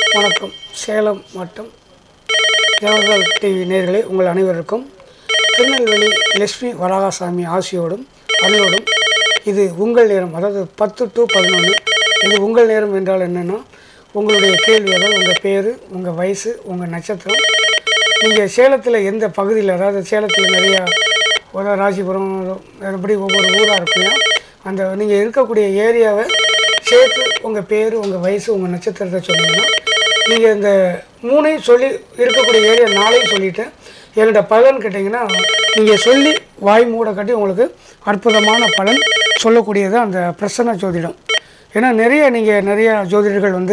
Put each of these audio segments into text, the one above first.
வணக்கம் சேலம் மாவட்டம் ஜவஹர்லால் டிவி நேயர்களே உங்கள் அனைவருக்கும் திருநெல்வேலி லட்சுமி வராகசாமி ஆசியோடும் அனைவரும் இது உங்கள் நேரம் அதாவது பத்து டு பதினொன்று இது உங்கள் நேரம் என்றால் என்னென்னா உங்களுடைய கேள்வி அதாவது உங்கள் பேர் உங்கள் வயசு உங்கள் நட்சத்திரம் நீங்கள் சேலத்தில் எந்த பகுதியில் அதாவது சேலத்தில் நிறையா ஒரு ராசிபுரம் அப்படி ஒவ்வொரு ஊராக இருப்பீங்க அந்த நீங்கள் இருக்கக்கூடிய ஏரியாவை சேர்த்து உங்கள் பேர் உங்கள் வயசு உங்கள் நட்சத்திரத்தை சொன்னீங்கன்னா நீங்கள் இந்த மூணையும் சொல்லி இருக்கக்கூடிய ஏரியா நாளையும் சொல்லிவிட்டு என்கிட்ட பலன் கேட்டிங்கன்னா நீங்கள் சொல்லி வாய் மூட கட்டி உங்களுக்கு அற்புதமான பலன் சொல்லக்கூடியது அந்த பிரசன்ன ஜோதிடம் ஏன்னா நிறைய நீங்கள் நிறைய ஜோதிடர்கள் வந்து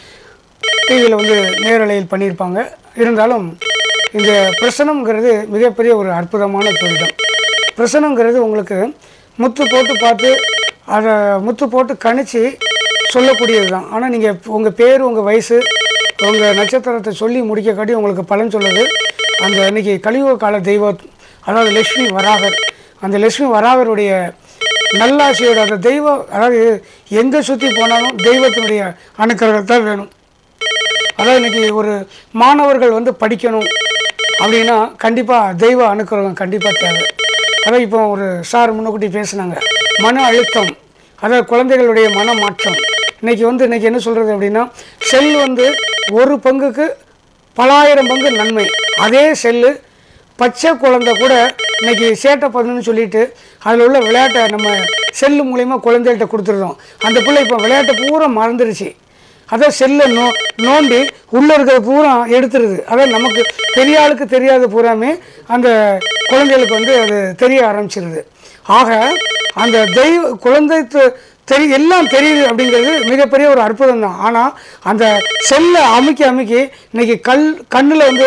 டிவியில் வந்து நேரலையில் பண்ணியிருப்பாங்க இருந்தாலும் இந்த பிரசனம்ங்கிறது மிகப்பெரிய ஒரு அற்புதமான ஜோதிடம் பிரசனம்ங்கிறது உங்களுக்கு முத்து போட்டு பார்த்து அதை முத்து போட்டு கணிச்சு சொல்லக்கூடியது தான் ஆனால் நீங்கள் உங்கள் பேர் உங்கள் வயசு உங்கள் நட்சத்திரத்தை சொல்லி முடிக்க காட்டி உங்களுக்கு பலன் சொல்லுது அந்த இன்னைக்கு கலியுக கால தெய்வம் அதாவது லட்சுமி வராகர் அந்த லட்சுமி வராகருடைய நல்லாட்சியோட அந்த தெய்வம் அதாவது எங்கே சுற்றி போனாலும் தெய்வத்தினுடைய அணுக்கர்கள் தான் வேணும் அதாவது இன்னைக்கு ஒரு மாணவர்கள் வந்து படிக்கணும் அப்படின்னா கண்டிப்பாக தெய்வ அனுக்கிரகம் கண்டிப்பாக தேவை அதான் இப்போ ஒரு சார் முன்னக்கூட்டி பேசுனாங்க மன அழுத்தம் அதாவது குழந்தைகளுடைய மன மாற்றம் இன்னைக்கு வந்து இன்னைக்கு என்ன சொல்கிறது அப்படின்னா செல் வந்து ஒரு பங்குக்கு பலாயிரம் பங்கு நன்மை அதே செல்லு பச்சை குழந்தை கூட இன்னைக்கு சேட்டை பண்ணுன்னு சொல்லிட்டு அதில் உள்ள விளையாட்டை நம்ம செல்லு மூலிமா குழந்தைகள்கிட்ட கொடுத்துருந்தோம் அந்த பிள்ளை இப்போ விளையாட்டை பூரா மறந்துடுச்சு அதான் செல்லை நோ நோண்டி உள்ளே இருக்கிறது பூரா எடுத்துருது அதான் நமக்கு பெரிய ஆளுக்கு தெரியாத பூராமே அந்த குழந்தைகளுக்கு வந்து அது தெரிய ஆரம்பிச்சிருது ஆக அந்த தெய்வ குழந்தை தெ- தெரி எல்லாம் தெரியுது அப்படிங்கிறது மிகப்பெரிய ஒரு அற்புதம் தான் ஆனால் அந்த செல்லை அமுக்கி அமுக்கி இன்னைக்கு கல் கண்ணில் வந்து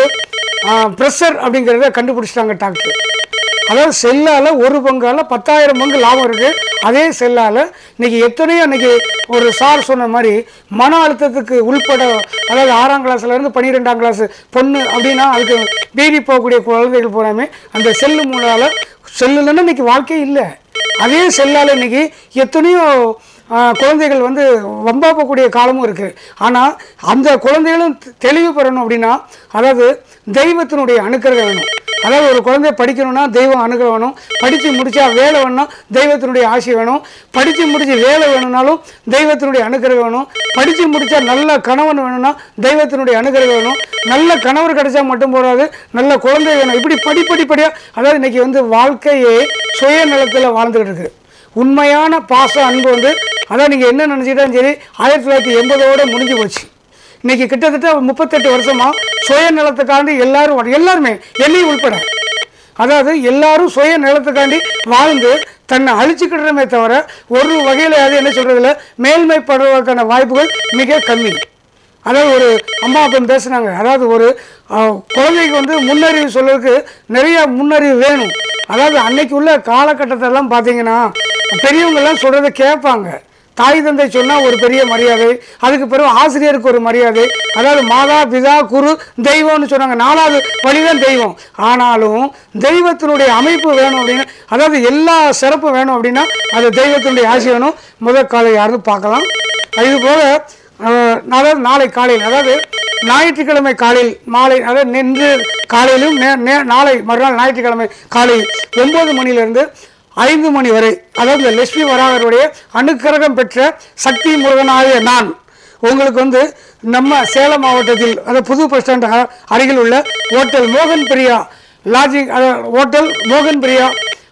ப்ரெஷர் அப்படிங்கிறத கண்டுபிடிச்சிட்டாங்க டாக்டர் அதாவது செல்லால் ஒரு பங்கால் பத்தாயிரம் பங்கு லாபம் இருக்குது அதே செல்லால் இன்னைக்கு எத்தனையோ இன்னைக்கு ஒரு சார் சொன்ன மாதிரி மன அழுத்தத்துக்கு உள்பட அதாவது ஆறாம் கிளாஸ்லேருந்து பன்னிரெண்டாம் கிளாஸ் பொண்ணு அப்படின்னா அதுக்கு பீடி போகக்கூடிய குழந்தைகள் பூராமே அந்த செல்லு மூலால் செல்லுலன்னா இன்னைக்கு வாழ்க்கையே இல்லை அதே செல்லால் இன்னைக்கு எத்தனையோ ஆ, குழந்தைகள் வந்து வம்பா போகக்கூடிய காலமும் இருக்குது ஆனால் அந்த குழந்தைகளும் தெ- தெளிவு பெறணும் அப்படின்னா அதாவது தெய்வத்தினுடைய அனுக்கிரகம் வேணும் அதாவது ஒரு குழந்தை படிக்கணும்னா தெய்வம் அனுகிரகம் வேணும் படித்து முடித்தா வேலை வேணும்னா தெய்வத்தினுடைய ஆசை வேணும் படித்து முடித்து வேலை வேணும்னாலும் தெய்வத்தினுடைய அனுகிரகம் வேணும் படித்து முடித்தா நல்ல கணவன் வேணும்னா தெய்வத்தினுடைய அனுகிரகம் வேணும் நல்ல கணவர் கிடைச்சா மட்டும் போதாது நல்ல குழந்தை வேணும் இப்படி படிப்படிப்படியாக அதாவது இன்னைக்கு வந்து வாழ்க்கையே சுயநலத்தில் வாழ்ந்துகிட்டு இருக்கு உண்மையான பாசம் அன்பு வந்து அதான் நீங்கள் என்ன நினச்சிட்டாலும் சரி ஆயிரத்தி தொள்ளாயிரத்தி எண்பதோட முடிஞ்சு போச்சு இன்னைக்கு கிட்டத்தட்ட முப்பத்தெட்டு வருஷமா சுயநலத்துக்காண்டி எல்லாரும் வா- எல்லாருமே என்னையும் உள்பட அதாவது எல்லாரும் சுய நிலத்துக்காண்டி வாழ்ந்து தன்னை அழிச்சுக்கிடுறமே தவிர ஒரு வகையில் அது என்ன சொல்கிறதுல மேல்மைப்படுவதற்கான வாய்ப்புகள் மிக கம்மி அதாவது ஒரு அம்மா அப்பன் பேசுனாங்க அதாவது ஒரு அஹ், குழந்தைக்கு வந்து முன்னறிவு சொல்றதுக்கு நிறைய முன்னறிவு வேணும் அதாவது அன்னைக்கு உள்ள காலகட்டத்தெல்லாம் பார்த்தீங்கன்னா பெரியவங்கெல்லாம் சொல்கிறத கேட்பாங்க தாய் தந்தை சொன்னால் ஒரு பெரிய மரியாதை அதுக்கு பிறகு ஆசிரியருக்கு ஒரு மரியாதை அதாவது மாதா பிதா குரு தெய்வம்னு சொன்னாங்க நாலாவது வழிதான் தெய்வம் ஆனாலும் தெய்வத்தினுடைய அமைப்பு வேணும் அப்படின்னு அதாவது எல்லா சிறப்பு வேணும் அப்படின்னா அது தெய்வத்தினுடைய ஆசை வேணும் முதல் காலை யாருன்னு பார்க்கலாம் இது போக அஹ், அதாவது நாளை காலையில் அதாவது ஞாயிற்றுக்கிழமை காலையில் மாலை அதாவது நின்று காலையிலும் நே நே நாளை மறுநாள் ஞாயிற்றுக்கிழமை காலை ஒம்பது மணியிலிருந்து ஐந்து மணி வரை அதாவது இந்த லட்சுமி வராகருடைய அனுக்கிரகம் பெற்ற சக்தி முருகனாகிய நான் உங்களுக்கு வந்து நம்ம சேலம் மாவட்டத்தில் அதாவது புது பஸ் ஸ்டாண்ட் அ- அருகில் உள்ள ஹோட்டல் மோகன் பிரியா லாட்ஜிங் அதாவது ஹோட்டல் மோகன் பிரியா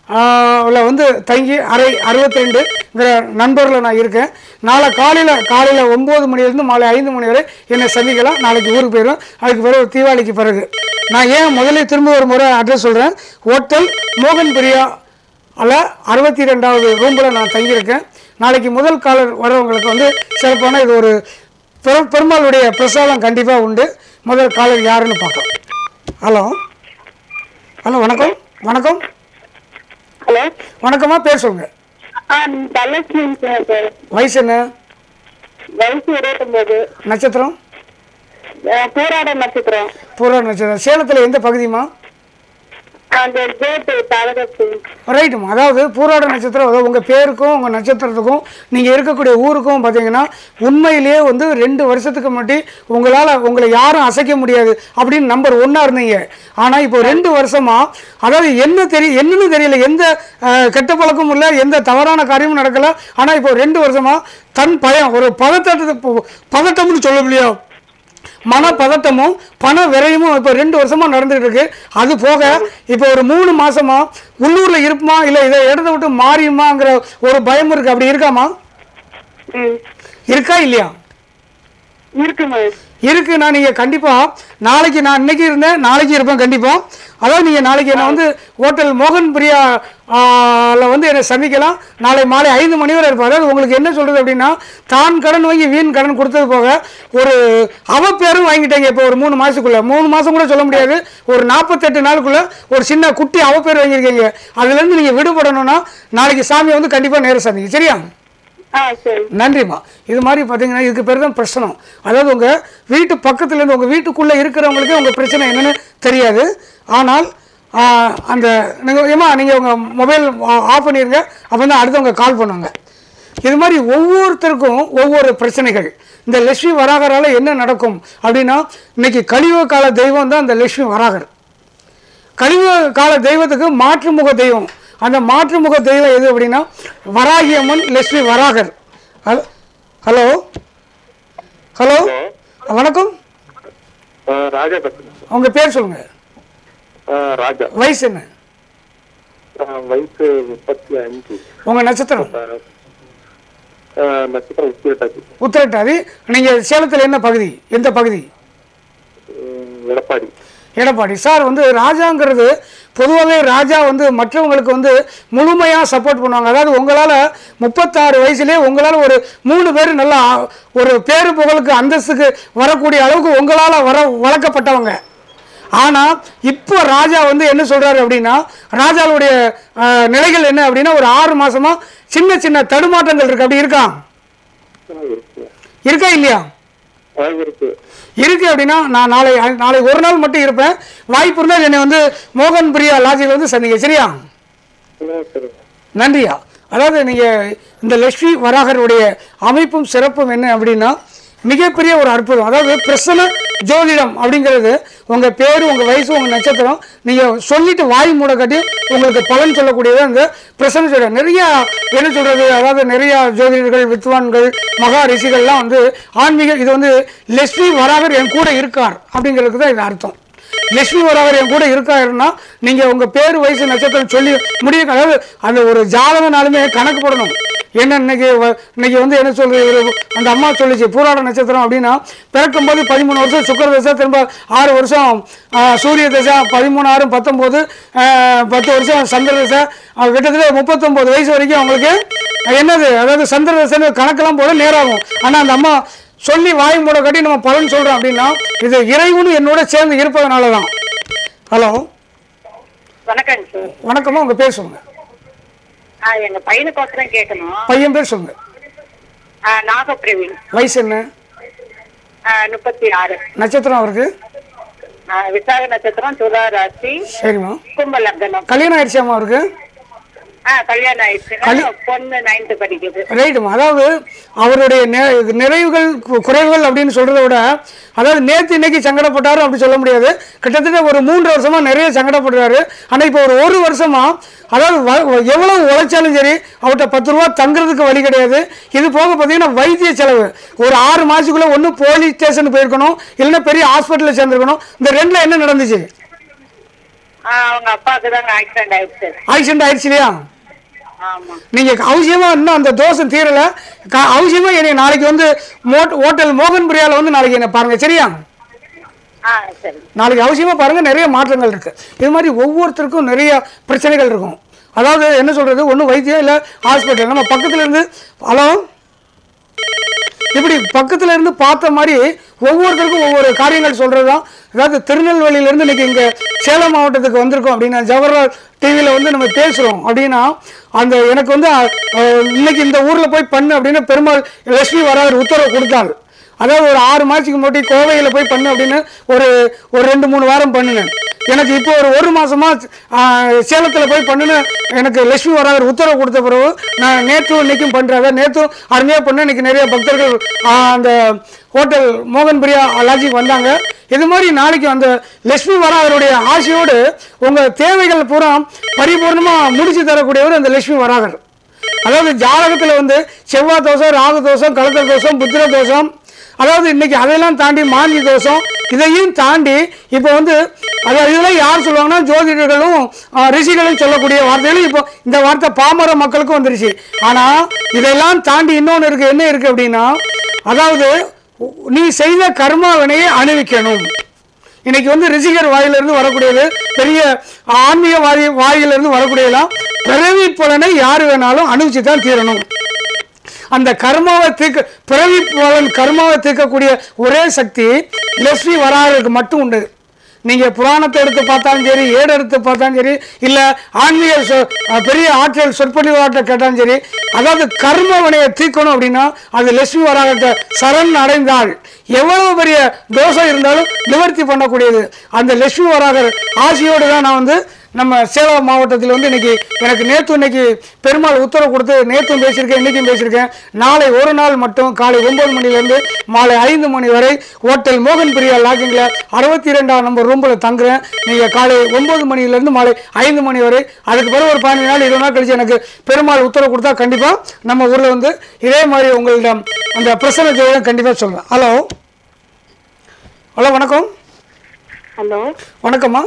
உள்ள வந்து தங்கி அறை அறுபத்தி ரெண்டுங்கிற நண்பரில் நான் இருக்கேன் நாளை காலையில் காலையில் ஒம்பது மணிலேருந்து மாலை ஐந்து மணி வரை என்னை சந்திக்கலாம் நாளைக்கு ஊருக்கு போயிடும் அதுக்கு பிறகு தீபாவளிக்கு பிறகு நான் ஏன் முதல்ல திரும்ப ஒரு முறை அட்ரஸ் சொல்கிறேன் ஹோட்டல் மோகன் பிரியா அல்ல அறுபத்தி ரெண்டாவது ரூமில் நான் தங்கியிருக்கேன் நாளைக்கு முதல் காலர் வரவங்களுக்கு வந்து சிறப்பான இது ஒரு பெரு பெருமாளுடைய பிரசாதம் கண்டிப்பாக உண்டு முதல் காலர் யாருன்னு பார்க்கலாம் ஹலோ ஹலோ வணக்கம் வணக்கம் ஹலோ வணக்கம்மா பேர் சொல்லுங்க ஆ தனலட்சுமி சார் சார் வயசு என்ன வயசு இருபத்தொம்போது நட்சத்திரம் போராட நட்சத்திரம் பூர்வ நட்சத்திரம் சேலத்தில் எந்த பகுதிமா அந்த டேட் தவறப்பு ரைட்டுமா அதாவது பூராட நட்சத்திரம் அதாவது உங்கள் பேருக்கும் உங்கள் நட்சத்திரத்துக்கும் நீங்கள் இருக்கக்கூடிய ஊருக்கும் பார்த்தீங்கன்னா உண்மையிலேயே வந்து ரெண்டு வருஷத்துக்கு முன்னாடி உங்களால் உங்களை யாரும் அசைக்க முடியாது அப்படின்னு நம்பர் ஒன்றா இருந்தீங்க ஆனால் இப்போ ரெண்டு வருஷமாக அதாவது என்ன தெரிய என்னன்னு தெரியல எந்த அஹ், கெட்ட பழக்கமும் இல்லை எந்த தவறான காரியமும் நடக்கலை ஆனால் இப்போ ரெண்டு வருஷமாக தன் பயம் ஒரு பதட்டத்தை பதட்டம்னு சொல்ல முடியும் மன பதட்டமும் பண விரயமும் இப்போ ரெண்டு வருஷமா நடந்துட்டு இருக்கு அது போக இப்போ ஒரு மூணு மாசமா உள்ளூர்ல இருப்புமா இல்லை இதை இடத்த விட்டு மாறியுமாங்கிற ஒரு பயம் இருக்கு அப்படி இருக்காமா ம் இருக்கா இல்லையா இருக்குமா இருக்குண்ணா நீங்கள் கண்டிப்பாக நாளைக்கு நான் இன்னைக்கு இருந்தேன் நாளைக்கு இருப்பேன் கண்டிப்பாக அதாவது நீங்கள் நாளைக்கு என்னை வந்து ஹோட்டல் மோகன் பிரியா ஆ, ல வந்து என்னை சந்திக்கலாம் நாளை மாலை ஐந்து மணி வரை இருப்பேன் அதாவது உங்களுக்கு என்ன சொல்கிறது அப்படின்னா தான் கடன் வாங்கி வீண் கடன் கொடுத்தது போக ஒரு அவ பேரும் வாங்கிட்டேங்க இப்போ ஒரு மூணு மாதத்துக்குள்ளே மூணு மாதம் கூட சொல்ல முடியாது ஒரு நாற்பத்தெட்டு நாளுக்குள்ளே ஒரு சின்ன குட்டி அவ பேர் வாங்கியிருக்கீங்க அதுலேருந்து நீங்கள் விடுபடணும்னா நாளைக்கு சாமியை வந்து கண்டிப்பாக நேரம் சந்திங்க சரியா ஆ சரி நன்றிம்மா இது மாதிரி பார்த்தீங்கன்னா இதுக்கு பேர் தான் பிரச்சனை அதாவது உங்கள் வீட்டு பக்கத்துலேருந்து உங்கள் வீட்டுக்குள்ளே இருக்கிறவங்களுக்கே உங்கள் பிரச்சனை என்னன்னு தெரியாது ஆனால் ஆ, அந்த நீங்கள் ஏமா நீங்கள் உங்கள் மொபைல் ஆஃப் பண்ணிடுங்க அப்போ தான் அடுத்தவங்க கால் பண்ணுவாங்க இது மாதிரி ஒவ்வொருத்தருக்கும் ஒவ்வொரு பிரச்சனைகள் இந்த லட்சுமி வராகரால் என்ன நடக்கும் அப்படின்னா இன்னைக்கு கலியுக கால தெய்வம் தான் இந்த லட்சுமி வராகர் கலியுக கால தெய்வத்துக்கு மாற்றுமுக தெய்வம் அந்த மாற்றுமுக தெய்வம் எது அப்படின்னா வராகி அம்மன் லட்சுமி வராகர் ஹலோ ஹலோ ஹலோ வணக்கம் ஆ, ராஜா பேசுறேன் உங்கள் பேர் சொல்லுங்கள் ஆ, ராஜா வயசு என்ன ஆ, வயசு முப்பத்தி அஞ்சு உங்கள் நட்சத்திரம் ஆ, நட்சத்திரம் உச்சிரட்டாச்சு உத்திரட்டாதி நீங்கள் சேலத்தில் என்ன பகுதி எந்த பகுதி எடப்பாடி எடப்பாடி சார் வந்து ராஜாங்கிறது பொதுவாகவே ராஜா வந்து மற்றவங்களுக்கு வந்து முழுமையாக சப்போர்ட் பண்ணுவாங்க அதாவது உங்களால் முப்பத்தாறு வயசுலேயே உங்களால் ஒரு மூணு பேர் நல்லா ஒரு பேரு புகழுக்கு அந்தஸ்துக்கு வரக்கூடிய அளவுக்கு உங்களால் வர வளர்க்கப்பட்டவங்க ஆனால் இப்போ ராஜா வந்து என்ன சொல்கிறாரு அப்படின்னா ராஜாவுடைய அஹ், நிலைகள் என்ன அப்படின்னா ஒரு ஆறு மாசமா சின்ன சின்ன தடுமாற்றங்கள் இருக்கு அப்படி இருக்கா ஆ, இருக்கு இருக்கா இல்லையா ஆ, இருக்கு இருக்கு அப்படின்னா நான் நாளை நாளை ஒரு நாள் மட்டும் இருப்பேன் வாய்ப்பு இருந்தால் என்னை வந்து மோகன் பிரியா லாட்ஜில் வந்து சந்திங்க சரியா ஆ, சரி நன்றியா அதாவது நீங்கள் இந்த லட்சுமி வராகருடைய அமைப்பும் சிறப்பும் என்ன அப்படின்னா மிகப்பெரிய ஒரு அற்புதம் அதாவது பிரசன ஜோதிடம் அப்படிங்கிறது உங்கள் பேர் உங்கள் வயசு உங்கள் நட்சத்திரம் நீங்கள் சொல்லிட்டு வாய் மூட காட்டி உங்களுக்கு பலன் சொல்லக்கூடியது அந்த பிரசன ஜோதிடம் நிறைய என்ன சொல்கிறது அதாவது நிறைய ஜோதிடர்கள் வித்வான்கள் மகா ரிஷிகள்லாம் வந்து ஆன்மீக இது வந்து லட்சுமி வராகர் என் கூட இருக்கார் அப்படிங்கிறதுக்கு தான் இது அர்த்தம் லட்சுமி வராவர் என் கூட இருக்காருன்னா நீங்கள் உங்கள் பேர் வயசு நட்சத்திரம் சொல்லி முடிய அதாவது அந்த ஒரு ஜாதகனாலுமே கணக்கு போடணும் என்ன இன்னைக்கு வ- இன்னைக்கு வந்து என்ன சொல்றது ஒரு அந்த அம்மா சொல்லிச்சு பூராட நட்சத்திரம் அப்படின்னா பிறக்கும்போது பதிமூணு வருஷம் சுக்கர தசை திரும்ப ஆறு வருஷம் ஆ, சூரிய தசை பதிமூணு ஆறு பத்தொம்போது ஆ, பத்து வருஷம் சந்திர தசை ஆ, கிட்டத்தட்ட முப்பத்தொம்போது வயசு வரைக்கும் அவங்களுக்கு என்னது அதாவது சந்திர தசைன்னு கணக்கெல்லாம் போட நேராகும் ஆனால் அந்த அம்மா சொல்லி வாய் மூட கட்டி நம்ம பலன் சொல்றோம் அப்படின்னா இது இறைவனும் என்னோட சேர்ந்து இருப்பதனால தான் ஹலோ வணக்கங்க சார் வணக்கம்மா உங்க பேர் சொல்லுங்க ஆ எங்க பையனுக்கோசரம் கேட்கணும் பையன் பேர் சொல்லுங்க ஆ, நாகப்பிரவீன் வயசு என்ன ஆ, முப்பத்தி ஆறு நட்சத்திரம் அவருக்கு ஆ, விசாக நட்சத்திரம் துலா ராசி சரிம்மா கும்ப லக்னம் கல்யாணம் ஆயிடுச்சாம்மா அவருக்கு ஆ கல்யாணம் ஆயிடுச்சு பொண்ணு நைன்த் படிக்குது ரைட்டுமா அதாவது அவருடைய நெ- நிறைவுகள் கு- குறைவுகள் அப்படின்னு சொல்றதை விட அதாவது நேற்று இன்னைக்கு சங்கடப்பட்டாரு அப்படி சொல்ல முடியாது கிட்டத்தட்ட ஒரு மூன்று வருஷமா நிறைய சங்கடப்படுறாரு ஆனால் இப்போ ஒரு ஒரு வருஷமா அதாவது வ- எவ்வளவு உழைச்சாலும் சரி அவர்கிட்ட பத்து ரூபா தங்குறதுக்கு வழி கிடையாது இது போக பார்த்தீங்கன்னா வைத்திய செலவு ஒரு ஆறு மாசத்துக்குள்ள ஒன்று போலீஸ் ஸ்டேஷன் போயிருக்கணும் இல்லைன்னா பெரிய ஹாஸ்பிட்டலில் சேர்ந்துருக்கணும் இந்த ரெண்டில் என்ன நடந்துச்சு ஆ, அவங்க அப்பாவுக்கு தாங்க ஆக்சிடென்ட் ஆயிடுச்சு ஆக்சிடென்ட் ஆயிடுச்சு இல்லையா ஆமா நீங்கள் அவசியமாக இன்னும் அந்த தோஷம் தீரலை க அவசியமாக என்னை நாளைக்கு வந்து மோட் ஹோட்டல் மோகன் பிரியாவில் வந்து நாளைக்கு என்ன பாருங்கள் சரியா ஆ சரி நாளைக்கு அவசியமாக பாருங்கள் நிறைய மாற்றங்கள் இருக்குது இது மாதிரி ஒவ்வொருத்தருக்கும் நிறைய பிரச்சனைகள் இருக்கும் அதாவது என்ன சொல்கிறது ஒன்று வைத்தியம் இல்லை ஹாஸ்பிட்டல் நம்ம பக்கத்துல இருந்து ஹலோ இப்படி பக்கத்துல இருந்து பார்த்த மாதிரி ஒவ்வொருத்தருக்கும் ஒவ்வொரு காரியங்கள் சொல்கிறது தான் அதாவது திருநெல்வேலியிலேருந்து இன்னைக்கு இங்கே சேலம் மாவட்டத்துக்கு வந்திருக்கோம் அப்படின்னா ஜவஹர்லால் டிவியில் வந்து நம்ம பேசுகிறோம் அப்படின்னா அந்த எனக்கு வந்து அஹ், இன்னைக்கு இந்த ஊரில் போய் பண்ணு அப்படின்னு பெருமாள் லட்சுமி வராவர் உத்தரவு கொடுத்தாள் அதாவது ஒரு ஆறு மாதத்துக்கு முன்னாடி கோவையில் போய் பண்ணு அப்படின்னு ஒரு ஒரு ரெண்டு மூணு வாரம் பண்ணினேன் எனக்கு இப்போ ஒரு ஒரு மாசமா சேலத்தில் போய் பண்ணுன்னு எனக்கு லட்சுமி வராகர் உத்தரவு கொடுத்த பிறகு நான் நேற்று இன்னைக்கும் பண்ணுறாங்க நேற்றும் அருமையாக பண்ண இன்னைக்கு நிறைய பக்தர்கள் ஆ, அந்த ஹோட்டல் மோகன் பிரியா லாட்ஜிக்கு வந்தாங்க இது மாதிரி நாளைக்கு அந்த லட்சுமி வராகருடைய ஆசையோடு உங்கள் தேவைகள் பூரா பரிபூர்ணமாக முடிச்சு தரக்கூடியவர் அந்த லட்சுமி வராகர் அதாவது ஜாதகத்தில் வந்து செவ்வாய் தோஷம் ராகு தோஷம் கலத்தர் தோஷம் புத்திர தோஷம் அதாவது இன்னைக்கு அதையெல்லாம் தாண்டி மாந்தி தோஷம் இதையும் தாண்டி இப்போ வந்து அதாவது இதெல்லாம் யார் சொல்லுவாங்கன்னா ஜோதிடர்களும் ஆ, ரிஷிகளும் சொல்லக்கூடிய வார்த்தைகளும் இப்போ இந்த வார்த்தை பாமர மக்களுக்கும் வந்துருச்சு ஆனால் இதெல்லாம் தாண்டி இன்னொன்று இருக்குது என்ன இருக்குது அப்படின்னா அதாவது நீ செய்த கர்மா வினையை அணிவிக்கணும் இன்னைக்கு வந்து ரிஷிகர் வாயிலிருந்து வரக்கூடியது பெரிய ஆன்மீக வாய் வாயிலிருந்து வரக்கூடியதெல்லாம் பிறவி பலனை யார் வேணாலும் அனுபவிச்சு தான் தீரணும் அந்த கர்மாவை தீர்க்க பிறவி பலன் கர்மாவை தீர்க்கக்கூடிய ஒரே சக்தி லட்சுமி வராததுக்கு மட்டும் உண்டு நீங்க புராணத்தை எடுத்து பார்த்தாலும் சரி ஏடு எடுத்து பார்த்தாலும் சரி இல்ல ஆன்மீக சொ- அஹ் பெரிய ஆற்றல் சொற்பொழிவாட்ட கேட்டாலும் சரி அதாவது கர்ம வினையை தீர்க்கணும் அப்படின்னா அது லட்சுமி வராகத்தை சரண் அடைந்தால் எவ்வளவு பெரிய தோஷம் இருந்தாலும் நிவர்த்தி பண்ணக்கூடியது அந்த லட்சுமி வராகர் ஆசையோடு தான் நான் வந்து நம்ம சேலம் மாவட்டத்தில் வந்து இன்னைக்கு எனக்கு நேற்று இன்னைக்கு பெருமாள் உத்தரவு கொடுத்து நேற்றும் பேசியிருக்கேன் இன்னைக்கும் பேசியிருக்கேன் நாளை ஒரு நாள் மட்டும் காலை ஒன்பது மணிலேருந்து மாலை ஐந்து மணி வரை ஹோட்டல் மோகன் பிரியா லாட்ஜிங்கில் அறுபத்தி ரெண்டாம் நம்பர் ரூமில் தங்குறேன் நீங்கள் காலை ஒன்பது மணிலேருந்து மாலை ஐந்து மணி வரை அதுக்கு பிறகு ஒரு பதினஞ்சு நாள் இருபது நாள் கழிச்சு எனக்கு பெருமாள் உத்தரவு கொடுத்தா கண்டிப்பாக நம்ம ஊரில் வந்து இதே மாதிரி உங்களிடம் அந்த பிரசன்ன ஜோதிடம் கண்டிப்பாக சொல்லுவேன் ஹலோ ஹலோ வணக்கம் ஹலோ வணக்கம்மா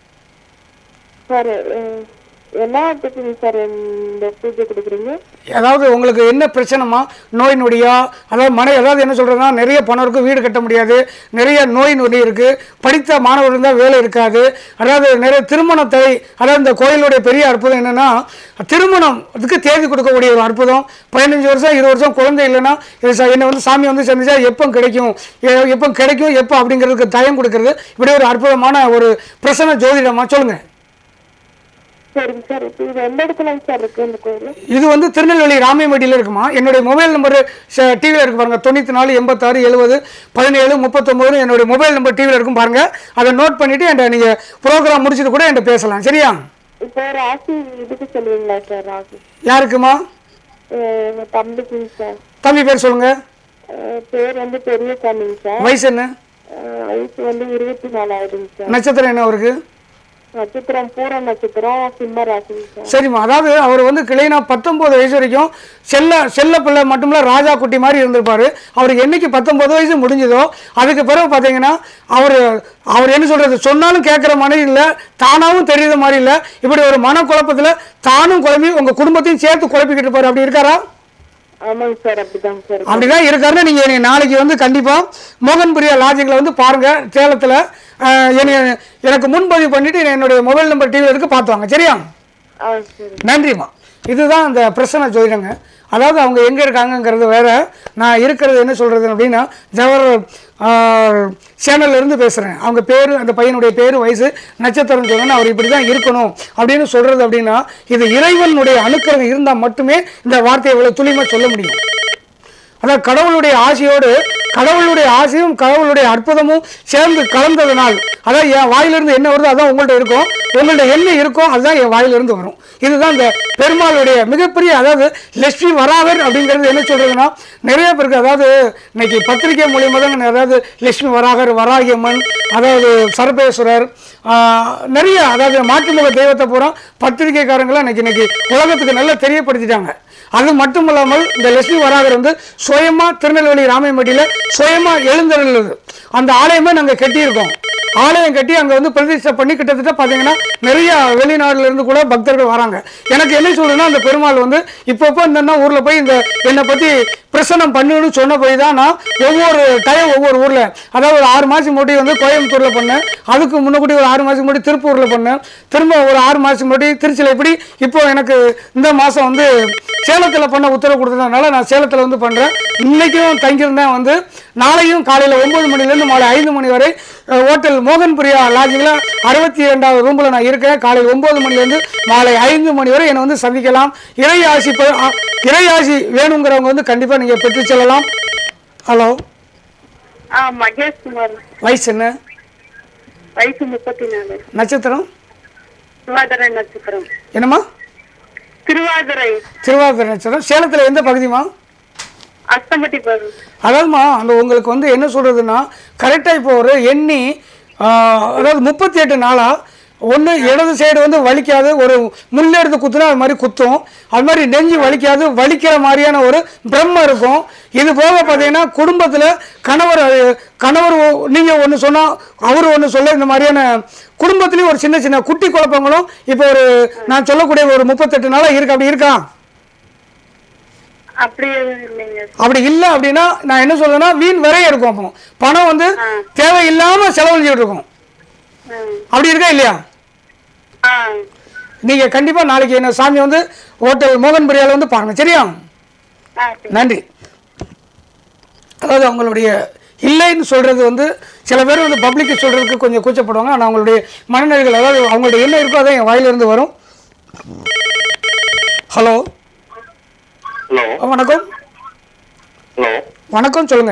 சார் என்ன ஆட்டுக்குங்க சார் இந்த பூஜை கொடுக்குறீங்க அதாவது உங்களுக்கு என்ன பிரச்சனைமா நோய் நொடியா அதாவது மனை அதாவது என்ன சொல்கிறதுனா நிறைய பணம் இருக்குது வீடு கட்ட முடியாது நிறைய நோய் நொடி இருக்குது படித்த மாணவர் இருந்தால் வேலை இருக்காது அதாவது நிறைய திருமணத்தை அதாவது இந்த கோயிலுடைய பெரிய அற்புதம் என்னென்னா திருமணம் அதுக்கு தேதி கொடுக்கக்கூடிய ஒரு அற்புதம் பதினஞ்சு வருஷம் இருபது வருஷம் குழந்தை இல்லைன்னா இது ச- என்னை வந்து சாமி வந்து சந்திச்சா எப்போ கிடைக்கும் எ- எப்போ கிடைக்கும் எப்போ அப்படிங்கிறதுக்கு தயம் கொடுக்கறது இப்படி ஒரு அற்புதமான ஒரு பிரசன்ன ஜோதிடமா சொல்லுங்கள் சரிங்க சார் இப்போ இது எந்த இடத்துலங்க சார் இருக்கு இந்த கோயில் இது வந்து திருநெல்வேலி ராமியம்பட்டியில் இருக்குமா என்னுடைய மொபைல் நம்பர் டிவியில் இருக்கு பாருங்க தொண்ணூற்றி நாலு எண்பத்தாறு எழுபது பதினேழு முப்பத்தொம்போது என்னுடைய மொபைல் நம்பர் டிவியில் இருக்கும் பாருங்க அதை நோட் பண்ணிட்டு என்கிட்ட நீங்கள் ப்ரோக்ராம் முடிச்சுட்டு கூட என்கிட்ட பேசலாம் சரியா இப்போ ஒரு ஆசி இதுக்கு சொல்லுவீங்களா சார் ஆசி யாருக்குமா எங்கள் தம்பிக்குங்க சார் தம்பி பேர் சொல்லுங்க அஹ் பேர் வந்து பெரியசாமிங்க சார் வயசு என்ன அஹ் வயசு வந்து இருபத்தி நாலு ஆகுதுங்க சார் நட்சத்திரம் என்ன அவருக்கு நட்சத்திரம் பூர நட்சத்திரம் சிம்ம ராசிங்க சார் சரிம்மா அதாவது அவர் வந்து கிளைனா பத்தொம்போது வயசு வரைக்கும் செல்ல செல்ல பிள்ளை மட்டுமில்ல ராஜா குட்டி மாதிரி இருந்திருப்பாரு அவருக்கு என்னைக்கு பத்தொம்போது வயசு முடிஞ்சதோ அதுக்கு பிறகு பார்த்தீங்கன்னா அவர் அவர் என்ன சொல்றது சொன்னாலும் கேட்குற மாதிரி இல்லை தானாவும் தெரியுற மாதிரி இல்லை இப்படி ஒரு மனக்குழப்பத்தில் தானும் குழம்பி உங்கள் குடும்பத்தையும் சேர்த்து குழப்பிக்கிட்டு இருப்பாரு அப்படி இருக்காரா ஆமாங்க சார் அப்படிதாங்க சார் அப்படிதான் இருக்காருன்னு நீங்க என்னை நாளைக்கு வந்து கண்டிப்பா மோகன் பிரியா லாஜிக்கில் வந்து பாருங்க சேலத்துல அஹ், என்னை எனக்கு முன்பதிவு பண்ணிட்டு என்னுடைய மொபைல் நம்பர் டிவியில் இருக்கு பார்த்து வாங்க சரியா ஆ சரி நன்றிம்மா இதுதான் அந்த பிரச்சனை ஜோதிடங்க அதாவது அவங்க எங்கே இருக்காங்கங்கிறது வேற நான் இருக்கிறது என்ன சொல்கிறது அப்படின்னா ஜவஹர் சேனல்ல இருந்து பேசுகிறேன் அவங்க பேர் அந்த பையனுடைய பேர் வயசு நட்சத்திரம் சொன்னா அவர் இப்படி தான் இருக்கணும் அப்படின்னு சொல்கிறது அப்படின்னா இது இறைவனுடைய அனுக்கிரகம் இருந்தால் மட்டுமே இந்த வார்த்தையை இவ்வளோ துளியமாக சொல்ல முடியும் அதான் கடவுளுடைய ஆசையோடு கடவுளுடைய ஆசையும் கடவுளுடைய அற்புதமும் சேர்ந்து கலந்ததுனால் அதான் என் வாயிலிருந்து என்ன வருதோ அதான் உங்கள்ட்ட இருக்கும் உங்கள்ட்ட என்ன இருக்கோ அதுதான் என் வாயிலிருந்து வரும் இதுதான் இந்த பெருமாளுடைய மிகப்பெரிய அதாவது லட்சுமி வராகர் அப்படிங்கிறது என்ன சொல்றதுன்னா நிறைய பேருக்கு அதாவது இன்னைக்கு பத்திரிகை மூலியமாக தான் அதாவது லட்சுமி வராகர் வராகியம்மன் அதாவது சர்பேஸ்வரர் ஆஹ், நிறைய அதாவது மாற்றுமுக தெய்வத்தை பூரா பத்திரிகைக்காரங்களாம் இன்னைக்கு இன்னைக்கு உலகத்துக்கு நல்லா தெரியப்படுத்திட்டாங்க அது மட்டும் இல்லாமல் இந்த லட்சுமி வராகர் வந்து சுயமா திருநெல்வேலி ராமையம்பட்டியில் சுயமா எழுந்தருளுது அந்த ஆலயமே நாங்கள் கட்டியிருக்கோம் ஆலயம் கட்டி அங்கே வந்து பிரதிஷ்டை பண்ணி கிட்டத்தட்ட பார்த்தீங்கன்னா நிறைய வெளிநாடுல இருந்து கூட பக்தர்கள் வராங்க எனக்கு என்ன சொல்றதுன்னா அந்த பெருமாள் வந்து இப்பப்போ இந்த ஊரில் போய் இந்த என்னை பற்றி பிரசனம் பண்ணுன்னு சொன்ன போய் தான் நான் ஒவ்வொரு டைம் ஒவ்வொரு ஊரில் அதாவது ஒரு ஆறு மாதம் முன்னாடி வந்து கோயம்புத்தூரில் பண்ணேன் அதுக்கு முன்னாடி ஒரு ஆறு மாதம் முன்னாடி திருப்பூரில் பண்ணேன் திரும்ப ஒரு ஆறு மாதம் முன்னாடி திருச்சியில் இப்படி இப்போ எனக்கு இந்த மாதம் வந்து சேலத்தில் பண்ண உத்தரவு கொடுத்ததுனால நான் சேலத்தில் வந்து பண்ணுறேன் இன்னைக்கும் தங்கியிருந்தேன் வந்து நாளையும் காலையில் ஒம்பது மணிலேருந்து மாலை ஐந்து மணி வரை அஹ், ஹோட்டல் மோகன் பிரியா லாட்ஜில் அறுபத்தி இரண்டாவது ரூமில் நான் இருக்கேன் காலையில் ஒம்பது மணிலேருந்து மாலை ஐந்து மணி வரை என்னை வந்து சந்திக்கலாம் இறை ஆசி பெ- அ- இறை ஆசி வேணுங்கிறவங்க வந்து கண்டிப்பாக நீங்கள் பெற்று செல்லலாம் ஹலோ ஆ மகேஷ் குமார் வயசு என்ன வயசு முப்பத்தி நாலு நட்சத்திரம் திருவாதிரை நட்சத்திரம் என்னம்மா திருவாதிரை திருவாதிரை நட்சத்திரம் சேலத்தில் எந்த பகுதிமா அஸ்தம்பட்டி பாரு அதாவதுமா அந்த உங்களுக்கு வந்து என்ன சொல்கிறதுன்னா கரெக்டாக இப்போ ஒரு எண்ணி ஆ, அதாவது முப்பத்தி எட்டு நாளாக ஒன்று இடது சைடு வந்து வலிக்காது ஒரு முள் எடுத்து குத்துனா அது மாதிரி குத்தும் அது மாதிரி நெஞ்சு வலிக்காது வலிக்கிற மாதிரியான ஒரு பிரம்ம இருக்கும் இது போக பார்த்தீங்கன்னா குடும்பத்தில் கணவர் அஹ், கணவர் நீங்கள் ஒன்று சொன்னால் அவர் ஒன்று சொல்ல இந்த மாதிரியான குடும்பத்துலேயும் ஒரு சின்ன சின்ன குட்டி குழப்பங்களும் இப்போ ஒரு நான் சொல்லக்கூடிய ஒரு முப்பத்தெட்டு நாளாக இருக்கு அப்படி இருக்கா அப்படி எதுவும் இல்லைங்க அப்படி இல்லை அப்படின்னா நான் என்ன சொல்றேன்னா வீண் விரைய இருக்கும் அப்போ பணம் வந்து தேவையில்லாம செலவழிஞ்சிட்டு இருக்கும் ம். அப்படி இருக்கா இல்லையா ஆ நீங்க கண்டிப்பா நாளைக்கு என்ன சாமி வந்து ஹோட்டல் மோகன் பிரியால வந்து பாருங்க சரியா ஆ சரி. நன்றி அதாவது அவங்களுடைய இல்லைன்னு சொல்றது வந்து சில பேர் வந்து பப்ளிக்கு சொல்றதுக்கு கொஞ்சம் கூச்சப்படுவாங்க ஆனால் அவங்களுடைய மனநிலைகள் அதாவது அவங்களுடைய என்ன இருக்கோ அதான் என் வாயிலிருந்து வரும் ஹலோ ஹலோ வணக்கம் ஹலோ வணக்கம் சொல்லுங்க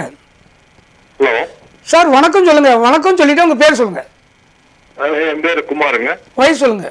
ஹலோ சார் வணக்கம் சொல்லுங்க வணக்கம் சொல்லிட்டு உங்க பேர் சொல்லுங்க என் பேர் குமாருங்க வயசு சொல்லுங்க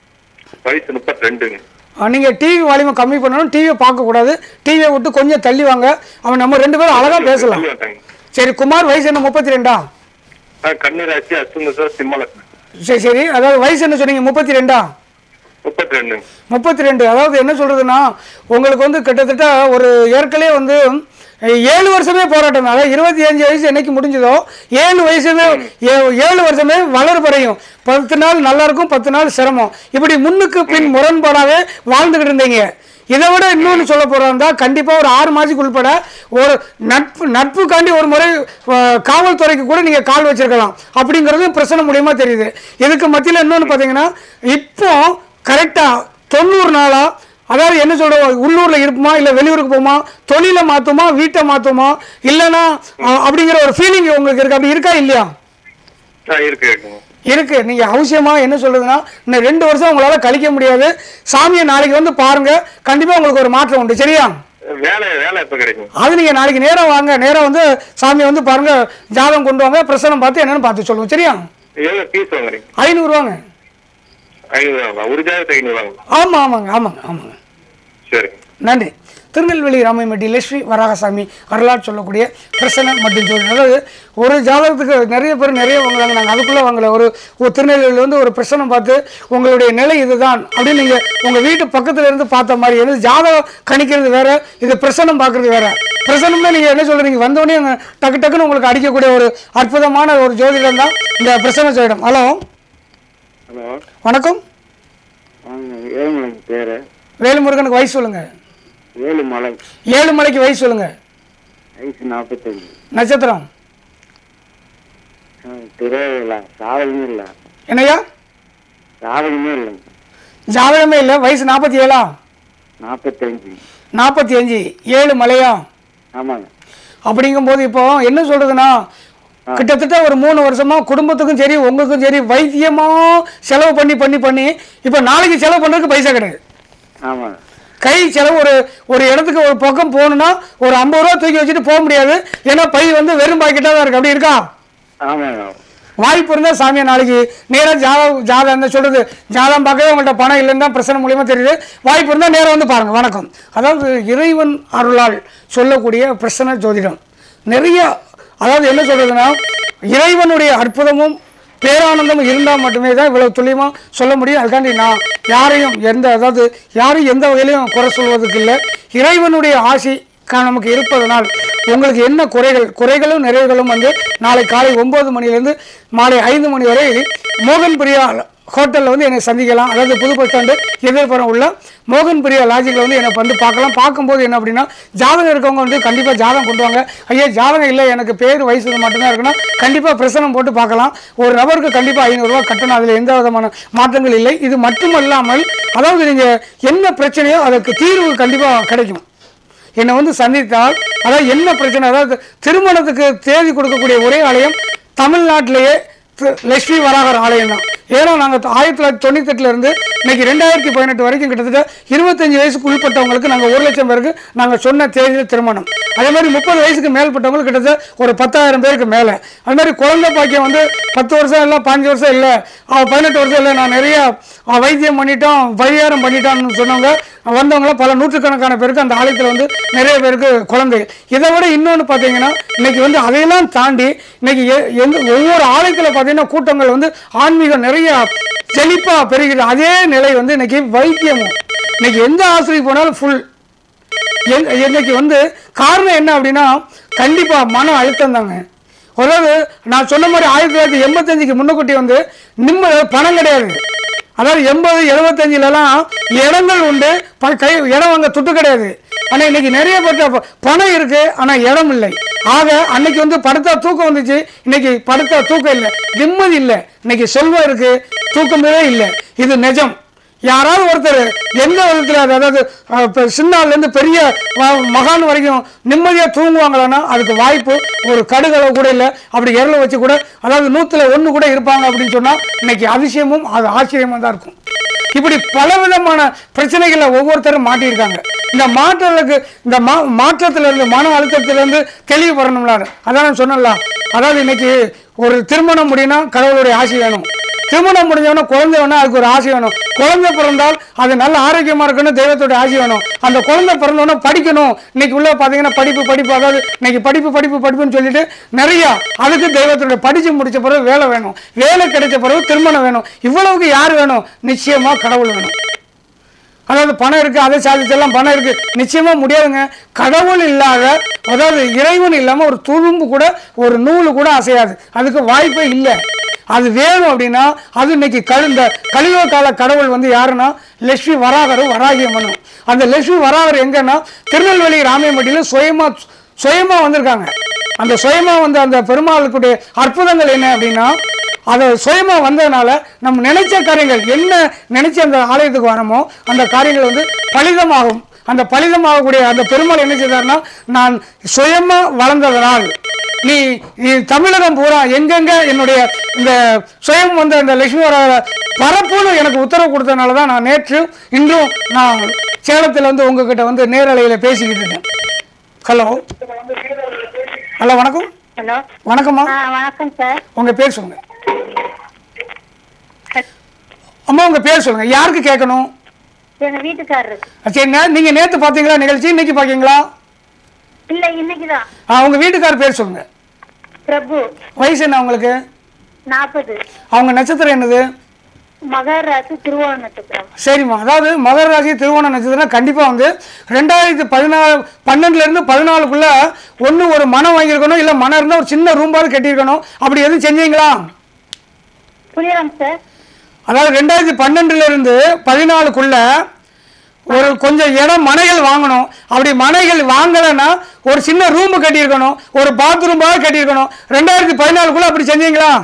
வயசு முப்பத்தி ரெண்டுங்க நீங்கள் டிவி வால்யூமை கம்மி பண்ணணும் டிவியை பார்க்கக்கூடாது டிவியை விட்டு கொஞ்சம் தள்ளி வாங்க அவன் நம்ம ரெண்டு பேரும் அழகாக பேசலாம் சரி குமார் வயசு என்ன முப்பத்தி ரெண்டா கண்ணீராட்சி அசுங்க சார் சிம்மலக்ஷ்மி சரி சரி அதாவது வயசு என்ன சொன்னீங்க முப்பத்தி ரெண்டா முப்பத்தி ரெண்டுங்க முப்பத்தி ரெண்டு அதாவது என்ன சொல்கிறதுன்னா உங்களுக்கு வந்து கிட்டத்தட்ட ஒரு ஏற்கனவே வந்து அஹ், ஏழு வருஷமே போராட்டம் தான். அதாவது இருபத்தி அஞ்சு வயசு என்னைக்கு முடிஞ்சதோ ஏழு வயசுமே ஏ- ஏழு வருஷமே வளர்பறையும் பத்து நாள் நல்லா இருக்கும் பத்து நாள் சிரமம் இப்படி முன்னுக்கு பின் முரண்பாடாகவே வாழ்ந்துக்கிட்டு இருந்தீங்க இதை விட இன்னொன்று சொல்ல போகிறோம்னா கண்டிப்பாக ஒரு ஆறு மாதத்துக்கு உள்பட ஒரு நட்பு நட்புக்காண்டி ஒரு முறை அஹ், காவல்துறைக்கு கூட நீங்கள் கால் வச்சிருக்கலாம் அப்படிங்கிறது பிரச்சனை மூலியமாக தெரியுது இதுக்கு மத்தியில் இன்னொன்று பார்த்தீங்கன்னா இப்போ கரெக்டாக தொண்ணூறு நாளா அதாவது என்ன சொல்கிறோம் உள்ளூரில் இருப்போமா இல்லை வெளியூருக்கு போமா தொழிலை மாற்றுமா வீட்டை மாற்றுமா இல்லைன்னா அஹ், அப்படிங்கிற ஒரு ஃபீலிங் உங்களுக்கு இருக்கு அப்படி இருக்கா இல்லையா ஆ இருக்கு இருக்குங்க இருக்கு நீங்க அவசியமா என்ன சொல்றதுன்னா இன்னும் ரெண்டு வருஷம் உங்களால கழிக்க முடியாது சாமியை நாளைக்கு வந்து பாருங்க கண்டிப்பா உங்களுக்கு ஒரு மாற்றம் உண்டு சரியா வேலை வேலை எப்போ கிடைக்கும் அது நீங்க நாளைக்கு நேரம் வாங்க நேரம் வந்து சாமியை வந்து பாருங்க ஜாதகம் கொண்டு வாங்க பிரசனம் பார்த்து என்னன்னு பார்த்து சொல்லுவோம் சரியா எவ்வளோ ஃபீஸ் வாங்குறீங்க ஐநூறுவாங்க ஐநூறுவாங்களா ஒரு ஜாதகத்துக்கு ஐநூறுவாங்களா ஆமா ஆமாங்க ஆமாங்க ஆமாங்க சரிங்க நன்றி திருநெல்வேலி ராமைமட்டி லட்சுமி வராகசாமி வரலாறு சொல்லக்கூடிய பிரசனம் மற்றும் சொல்லி அதாவது ஒரு ஜாதகத்துக்கு நிறைய பேர் நிறைய வாங்குறாங்க நாங்கள் அதுக்குள்ளே வாங்கல ஒரு ஒரு திருநெல்வேலியில் வந்து ஒரு பிரசனம் பார்த்து உங்களுடைய நிலை இதுதான் அப்படின்னு நீங்கள் உங்கள் வீட்டு பக்கத்தில் இருந்து பார்த்த மாதிரி வந்து ஜாதகம் கணிக்கிறது வேற இது பிரசனம் பார்க்குறது வேற பிரசனம்னா நீங்கள் என்ன சொல்கிறீங்க வந்தோடனே அங்க டக்கு டக்குன்னு உங்களுக்கு அடிக்கக்கூடிய ஒரு அற்புதமான ஒரு ஜோதிடம் தான் இந்த பிரசன ஜோதிடம் ஹலோ ஹலோ வணக்கம் ஏழுமலைக்கு பேர் வேலுமுருகனுக்கு வயசு சொல்லுங்கள் ஏழுமலை ஏழு மலைக்கு வயசு சொல்லுங்கள் வயசு நாற்பத்தஞ்சு நட்சத்திரம் திருவிழா சாதகமே இல்லை என்னையா சாதகமே இல்லைங்க ஜாதகமே இல்லை வயசு நாற்பத்தி ஏழா நாற்பத்தஞ்சு நாற்பத்தி அஞ்சு ஏழு மலையா ஆமாங்க அப்படிங்கும்போது இப்போ என்ன சொல்றதுன்னா கிட்டத்தட்ட ஒரு மூணு வருஷமா குடும்பத்துக்கும் சரி உங்களுக்கும் சரி வைத்தியமா செலவு பண்ணி பண்ணி பண்ணி இப்போ நாளைக்கு செலவு பண்ணுறதுக்கு பைசா கிடையாது ஆமாங்க கை செலவு ஒரு ஒரு இடத்துக்கு ஒரு பக்கம் போகணுன்னா ஒரு ஐம்பது ரூபா தூக்கி வச்சுட்டு போக முடியாது ஏன்னா பை வந்து வெறும் பாக்கெட்டாக தான் இருக்கு அப்படி இருக்கா ஆமாங்க வாய்ப்பு இருந்தால் சாமியை நாளைக்கு நேராக ஜாதகம் ஜாதகம் என்ன சொல்கிறது ஜாதகம் பார்க்கவே உங்கள்கிட்ட பணம் இல்லைன்னு தான் பிரச்சனை மூலியமாக தெரியுது வாய்ப்பு இருந்தால் நேராக வந்து பாருங்கள் வணக்கம் அதாவது இறைவன் அருளால் சொல்லக்கூடிய பிரசன ஜோதிடம் நிறைய அதாவது என்ன சொல்கிறதுனா இறைவனுடைய அற்புதமும் பேரானந்தம் இருந்தால் மட்டுமே தான் இவ்வளவு துல்லியமாக சொல்ல முடியும் அதுக்காண்டி நான் யாரையும் எந்த அதாவது யாரையும் எந்த வகையிலையும் குறை சொல்வதற்கு இல்லை இறைவனுடைய ஆசி க- நமக்கு இருப்பதனால் உங்களுக்கு என்ன குறைகள் குறைகளும் நிறைவுகளும் வந்து நாளை காலை ஒன்பது மணிலேருந்து மாலை ஐந்து மணி வரை மோகன் பிரியா ஹோட்டலில் வந்து என்னை சந்திக்கலாம் அதாவது புது பஸ் ஸ்டாண்டு எதிர்ப்புறம் உள்ள மோகன் பிரியா லாஜிக்கில் வந்து என்னை வந்து பார்க்கலாம் பார்க்கும்போது என்ன அப்படின்னா ஜாதகம் இருக்கவங்க வந்து கண்டிப்பாக ஜாதகம் கொண்டு வாங்க ஐயா ஜாதகம் இல்லை எனக்கு பேர் வயசு இது மட்டும்தான் இருக்குன்னா கண்டிப்பாக பிரசனம் போட்டு பார்க்கலாம் ஒரு நபருக்கு கண்டிப்பாக ஐநூறுரூவா கட்டணம் அதில் எந்த விதமான மாற்றங்கள் இல்லை இது மட்டுமல்லாமல் அதாவது நீங்கள் என்ன பிரச்சனையோ அதற்கு தீர்வு கண்டிப்பாக கிடைக்கும் என்னை வந்து சந்தித்தால் அதாவது என்ன பிரச்சனை அதாவது திருமணத்துக்கு தேதி கொடுக்கக்கூடிய ஒரே ஆலயம் தமிழ்நாட்டிலேயே திரு- லட்சுமி வராகர் ஆலயம் தான் ஏன்னா நாங்கள் ஆயிரத்தி தொள்ளாயிரத்தி தொண்ணூத்தெட்டுல இருந்து இன்னைக்கு ரெண்டாயிரத்தி பதினெட்டு வரைக்கும் கிட்டத்தட்ட இருபத்தஞ்சு வயசுக்கு உள்பட்டவங்களுக்கு நாங்கள் ஒரு லட்சம் பேருக்கு நாங்கள் சொன்ன தேதியில் திருமணம் அதே மாதிரி முப்பது வயசுக்கு மேல்பட்டவங்களுக்கு கிட்டத்தட்ட ஒரு பத்தாயிரம் பேருக்கு மேலே அது மாதிரி குழந்தை பாக்கியம் வந்து பத்து வருஷம் இல்லை பாஞ்சு வருஷம் இல்லை பதினெட்டு வருஷம் இல்லை நான் நிறைய ஆ, வைத்தியம் பண்ணிட்டோம் பரிகாரம் பண்ணிட்டோம்னு சொன்னவங்க வந்தவங்கள பல நூற்றுக்கணக்கான பேருக்கு அந்த ஆலயத்தில் வந்து நிறைய பேருக்கு குழந்தைகள் இதை விட இன்னொன்று பார்த்தீங்கன்னா இன்னைக்கு வந்து அதையெல்லாம் தாண்டி இன்னைக்கு எ- எந்த ஒவ்வொரு ஆலயத்தில் பார்த்தீங்கன்னா கூட்டங்கள் வந்து ஆன்மீகம் நிறைய செழிப்பாக பெருகிறது அதே நிலை வந்து இன்னைக்கு வைத்தியமும் இன்னைக்கு எந்த ஆசிரியர் போனாலும் ஃபுல் எங்க- இன்னைக்கு வந்து காரணம் என்ன அப்படின்னா கண்டிப்பா மன அழுத்தம் தாங்க அதாவது நான் சொன்ன மாதிரி ஆயிரத்தி தொள்ளாயிரத்தி எண்பத்தஞ்சுக்கு முன்னக்கூட்டி வந்து நிம்ம பணம் கிடையாது அதாவது எண்பது எழுபத்தஞ்சிலலாம் இடங்கள் உண்டு ப- கை இடம் அங்கே துட்டு கிடையாது ஆனால் இன்னைக்கு நிறைய பேர்ட்ட ப- பணம் இருக்கு ஆனால் இடம் இல்லை ஆக அன்னைக்கு வந்து படுத்தா தூக்கம் வந்துச்சு இன்னைக்கு படுத்தா தூக்கம் இல்லை நிம்மதி இல்லை இன்னைக்கு செல்வம் இருக்கு தூக்கமே இல்லை இது நிஜம் யாராவது ஒருத்தர் எந்த விதத்தில் அதாவது அஹ், இப்ப சின்ன ஆள்லேருந்து பெரிய ம- மகான் வரைக்கும் நிம்மதியாக தூங்குவாங்களான்னா அதுக்கு வாய்ப்பு ஒரு கடுகளவு கூட இல்லை அப்படி இரல வச்சு கூட அதாவது நூற்றுல ஒன்று கூட இருப்பாங்க அப்படின்னு சொன்னால் இன்னைக்கு அதிசயமும் அது ஆச்சரியமாக தான் இருக்கும் இப்படி பலவிதமான பிரச்சனைகளை ஒவ்வொருத்தரும் மாட்டியிருக்காங்க இந்த மாற்றங்களுக்கு இந்த மா மாற்றத்திலிருந்து மன அழுத்தத்திலிருந்து தெளிவு வரணும்ல அதான் நான் சொன்னல அதாவது இன்னைக்கு ஒரு திருமணம் முடியும்னா கடவுளுடைய ஆசை வேணும் திருமணம் முடிஞ்சவன குழந்தை வேணும் அதுக்கு ஒரு ஆசை வேணும் குழந்தை பிறந்தால் அது நல்ல ஆரோக்கியமா இருக்கணும் தெய்வத்தோட ஆசை வேணும் அந்த குழந்தை பிறந்தவொடனே படிக்கணும் இன்னைக்கு உள்ள பாத்தீங்கன்னா படிப்பு படிப்பு அதாவது இன்னைக்கு படிப்பு படிப்பு படிப்புன்னு சொல்லிட்டு நிறைய அதுக்கு தெய்வத்தோட படிச்சு முடிச்ச பிறகு வேலை வேணும் வேலை கிடைச்ச பிறகு திருமணம் வேணும் இவ்வளவுக்கு யார் வேணும் நிச்சயமா கடவுள் வேணும் அதாவது பணம் இருக்கு அதை சாதிச்செல்லாம் பணம் இருக்கு நிச்சயமா முடியாதுங்க கடவுள் இல்லாத அதாவது இறைவன் இல்லாம ஒரு துரும்பு கூட ஒரு நூல் கூட அசையாது அதுக்கு வாய்ப்பே இல்லை அது வேணும் அப்படின்னா அது இன்னைக்கு கழு இந்த கலியுக கால கடவுள் வந்து யாருன்னா லட்சுமி வராகரும் வராகியம்மனும் அந்த லட்சுமி வராகர் எங்கன்னா திருநெல்வேலி ராமியம்பட்டியில் சுயமா சுயமா வந்திருக்காங்க அந்த சுயமா வந்த அந்த பெருமாளுக்குடைய அற்புதங்கள் என்ன அப்படின்னா அதை சுயமா வந்ததுனால நம்ம நினைச்ச காரியங்கள் என்ன நினைச்சு அந்த ஆலயத்துக்கு வரமோ அந்த காரியங்கள் வந்து பலிதமாகும் அந்த பலிதமாகக்கூடிய அந்த பெருமாள் என்ன செய்தார்னா நான் சுயமா வளர்ந்ததனால் நீ நீ தமிழகம் பூரா எங்கெங்க என்னுடைய இந்த சுயம் வந்த இந்த லட்சுமி வர பரப்புன்னு எனக்கு உத்தரவு கொடுத்ததுனால தான் நான் நேற்று இன்றும் நான் சேலத்தில் வந்து உங்ககிட்ட வந்து நேரலையில் பேசிக்கிட்டு இருக்கேன் ஹலோ ஹலோ வணக்கம் ஹலோ வணக்கம்மா ஆ வணக்கம் சார் உங்க பேர் சொல்லுங்க அம்மா உங்க பேர் சொல்லுங்க யாருக்கு கேட்கணும் எங்க வீட்டுக்காரரு சரி நே- நீங்க நேத்து பாத்தீங்களா நிகழ்ச்சி இன்னைக்கு பாக்கீங்களா இல்ல இன்னைக்குதான் ஆ, உங்க வீட்டுக்கார் பேர் சொல்லுங்க பிரபு வயசு என்ன உங்களுக்கு நாற்பது அவங்க நட்சத்திரம் என்னது மகர ராசி திருவோண நட்சத்திரம் சரிம்மா அதாவது மகர ராசி திருவோண நட்சத்திரம் கண்டிப்பாக வந்து ரெண்டாயிரத்தி பதினாலு பன்னெண்டுலேருந்து பதினாலுக்குள்ள ஒன்று ஒரு மனம் வாங்கியிருக்கணும் இல்லை மனம் இருந்தால் ஒரு சின்ன ரூம்பாவது கட்டியிருக்கணும் அப்படி எதுவும் செஞ்சீங்களா புரியலாம் சார் அதாவது ரெண்டாயிரத்தி பன்னெண்டுல இருந்து பதினாலுக்குள்ள ஒரு கொஞ்சம் இடம் மனைகள் வாங்கணும் அப்படி மனைகள் வாங்கலைன்னா ஒரு சின்ன ரூம் கட்டியிருக்கணும் ஒரு பாத்ரூமாவது கட்டியிருக்கணும் ரெண்டாயிரத்தி பதினாலுக்குள்ள அப்படி செஞ்சீங்களா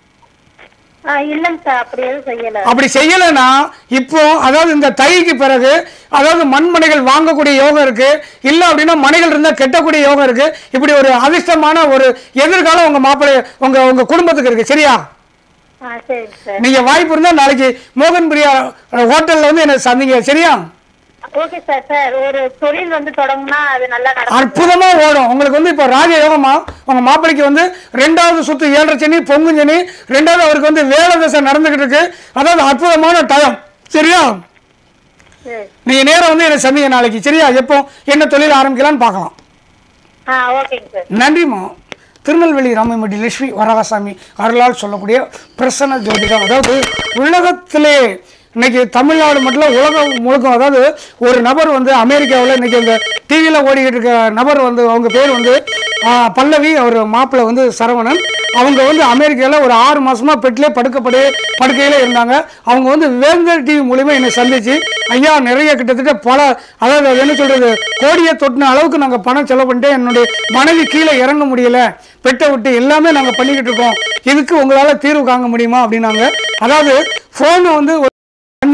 ஆ இல்லைங்க சார் அப்படி எதுவும் செய்யல அப்படி செய்யலைன்னா இப்போ அதாவது இந்த தைக்கு பிறகு அதாவது மண்மனைகள் வாங்கக்கூடிய யோகம் இருக்கு இல்ல அப்படின்னா மனைகள் இருந்தால் கெட்டக்கூடிய யோகம் இருக்கு இப்படி ஒரு அதிர்ஷ்டமான ஒரு எதிர்காலம் உங்க மாப்பிள்ளை உங்க உங்க குடும்பத்துக்கு இருக்கு சரியா ஆ சரிங்க சார் நீங்க வாய்ப்பு இருந்தா நாளைக்கு மோகன் பிரியா ஹோட்டல்ல வந்து என்ன சந்திங்க சரியா ஓகே சார் சார் ஒரு தொழில் வந்து தொடங்குனா அது நல்லா நடக்கும் அற்புதமா ஓடும் உங்களுக்கு வந்து இப்போ ராஜ யோகமா உங்க மாப்பிள்ளைக்கு வந்து ரெண்டாவது சுத்து ஏழரை சனி பொங்கு சனி ரெண்டாவது அவருக்கு வந்து வேலை தசை நடந்துகிட்டு இருக்கு அதாவது அற்புதமான டயம் சரியா சரி நீங்க நேரா வந்து என்ன சந்திங்க நாளைக்கு சரியா எப்போ என்ன தொழில் ஆரம்பிக்கலாம்னு பார்க்கலாம் ஆ ஓகேங்க சார் நன்றிம்மா திருநெல்வேலி ராமமட்டி லட்சுமி வரகாசாமி அருளால் சொல்லக்கூடிய பிரசன்ன ஜோதிடம் அதாவது உலகத்திலே இன்னைக்கு தமிழ்நாடு மட்டும் இல்ல, உலகம் முழுக்க அதாவது ஒரு நபர் வந்து அமெரிக்காவில் இன்னைக்கு இந்த டிவியில் ஓடிக்கிட்டு இருக்க நபர் வந்து அவங்க பேர் வந்து ஆ, பல்லவி அவர் மாப்பிள்ளை வந்து சரவணன் அவங்க வந்து அமெரிக்காவில் ஒரு ஆறு மாசமா பெட்டிலே படுக்கப்படு படுக்கையில இருந்தாங்க அவங்க வந்து வேந்தர் டிவி மூலியமா என்னை சந்திச்சு ஐயா நிறைய கிட்டத்தட்ட பல அதாவது அது என்ன சொல்றது கோடியை தொட்டின அளவுக்கு நாங்கள் பணம் செலவு பண்ணிட்டு என்னுடைய மனைவி கீழே இறங்க முடியல பெட்டை விட்டு எல்லாமே நாங்கள் பண்ணிக்கிட்டு இருக்கோம் இதுக்கு உங்களால் தீர்வு காங்க முடியுமா அப்படின்னாங்க அதாவது ஃபோன் வந்து ஒரு அஞ்சு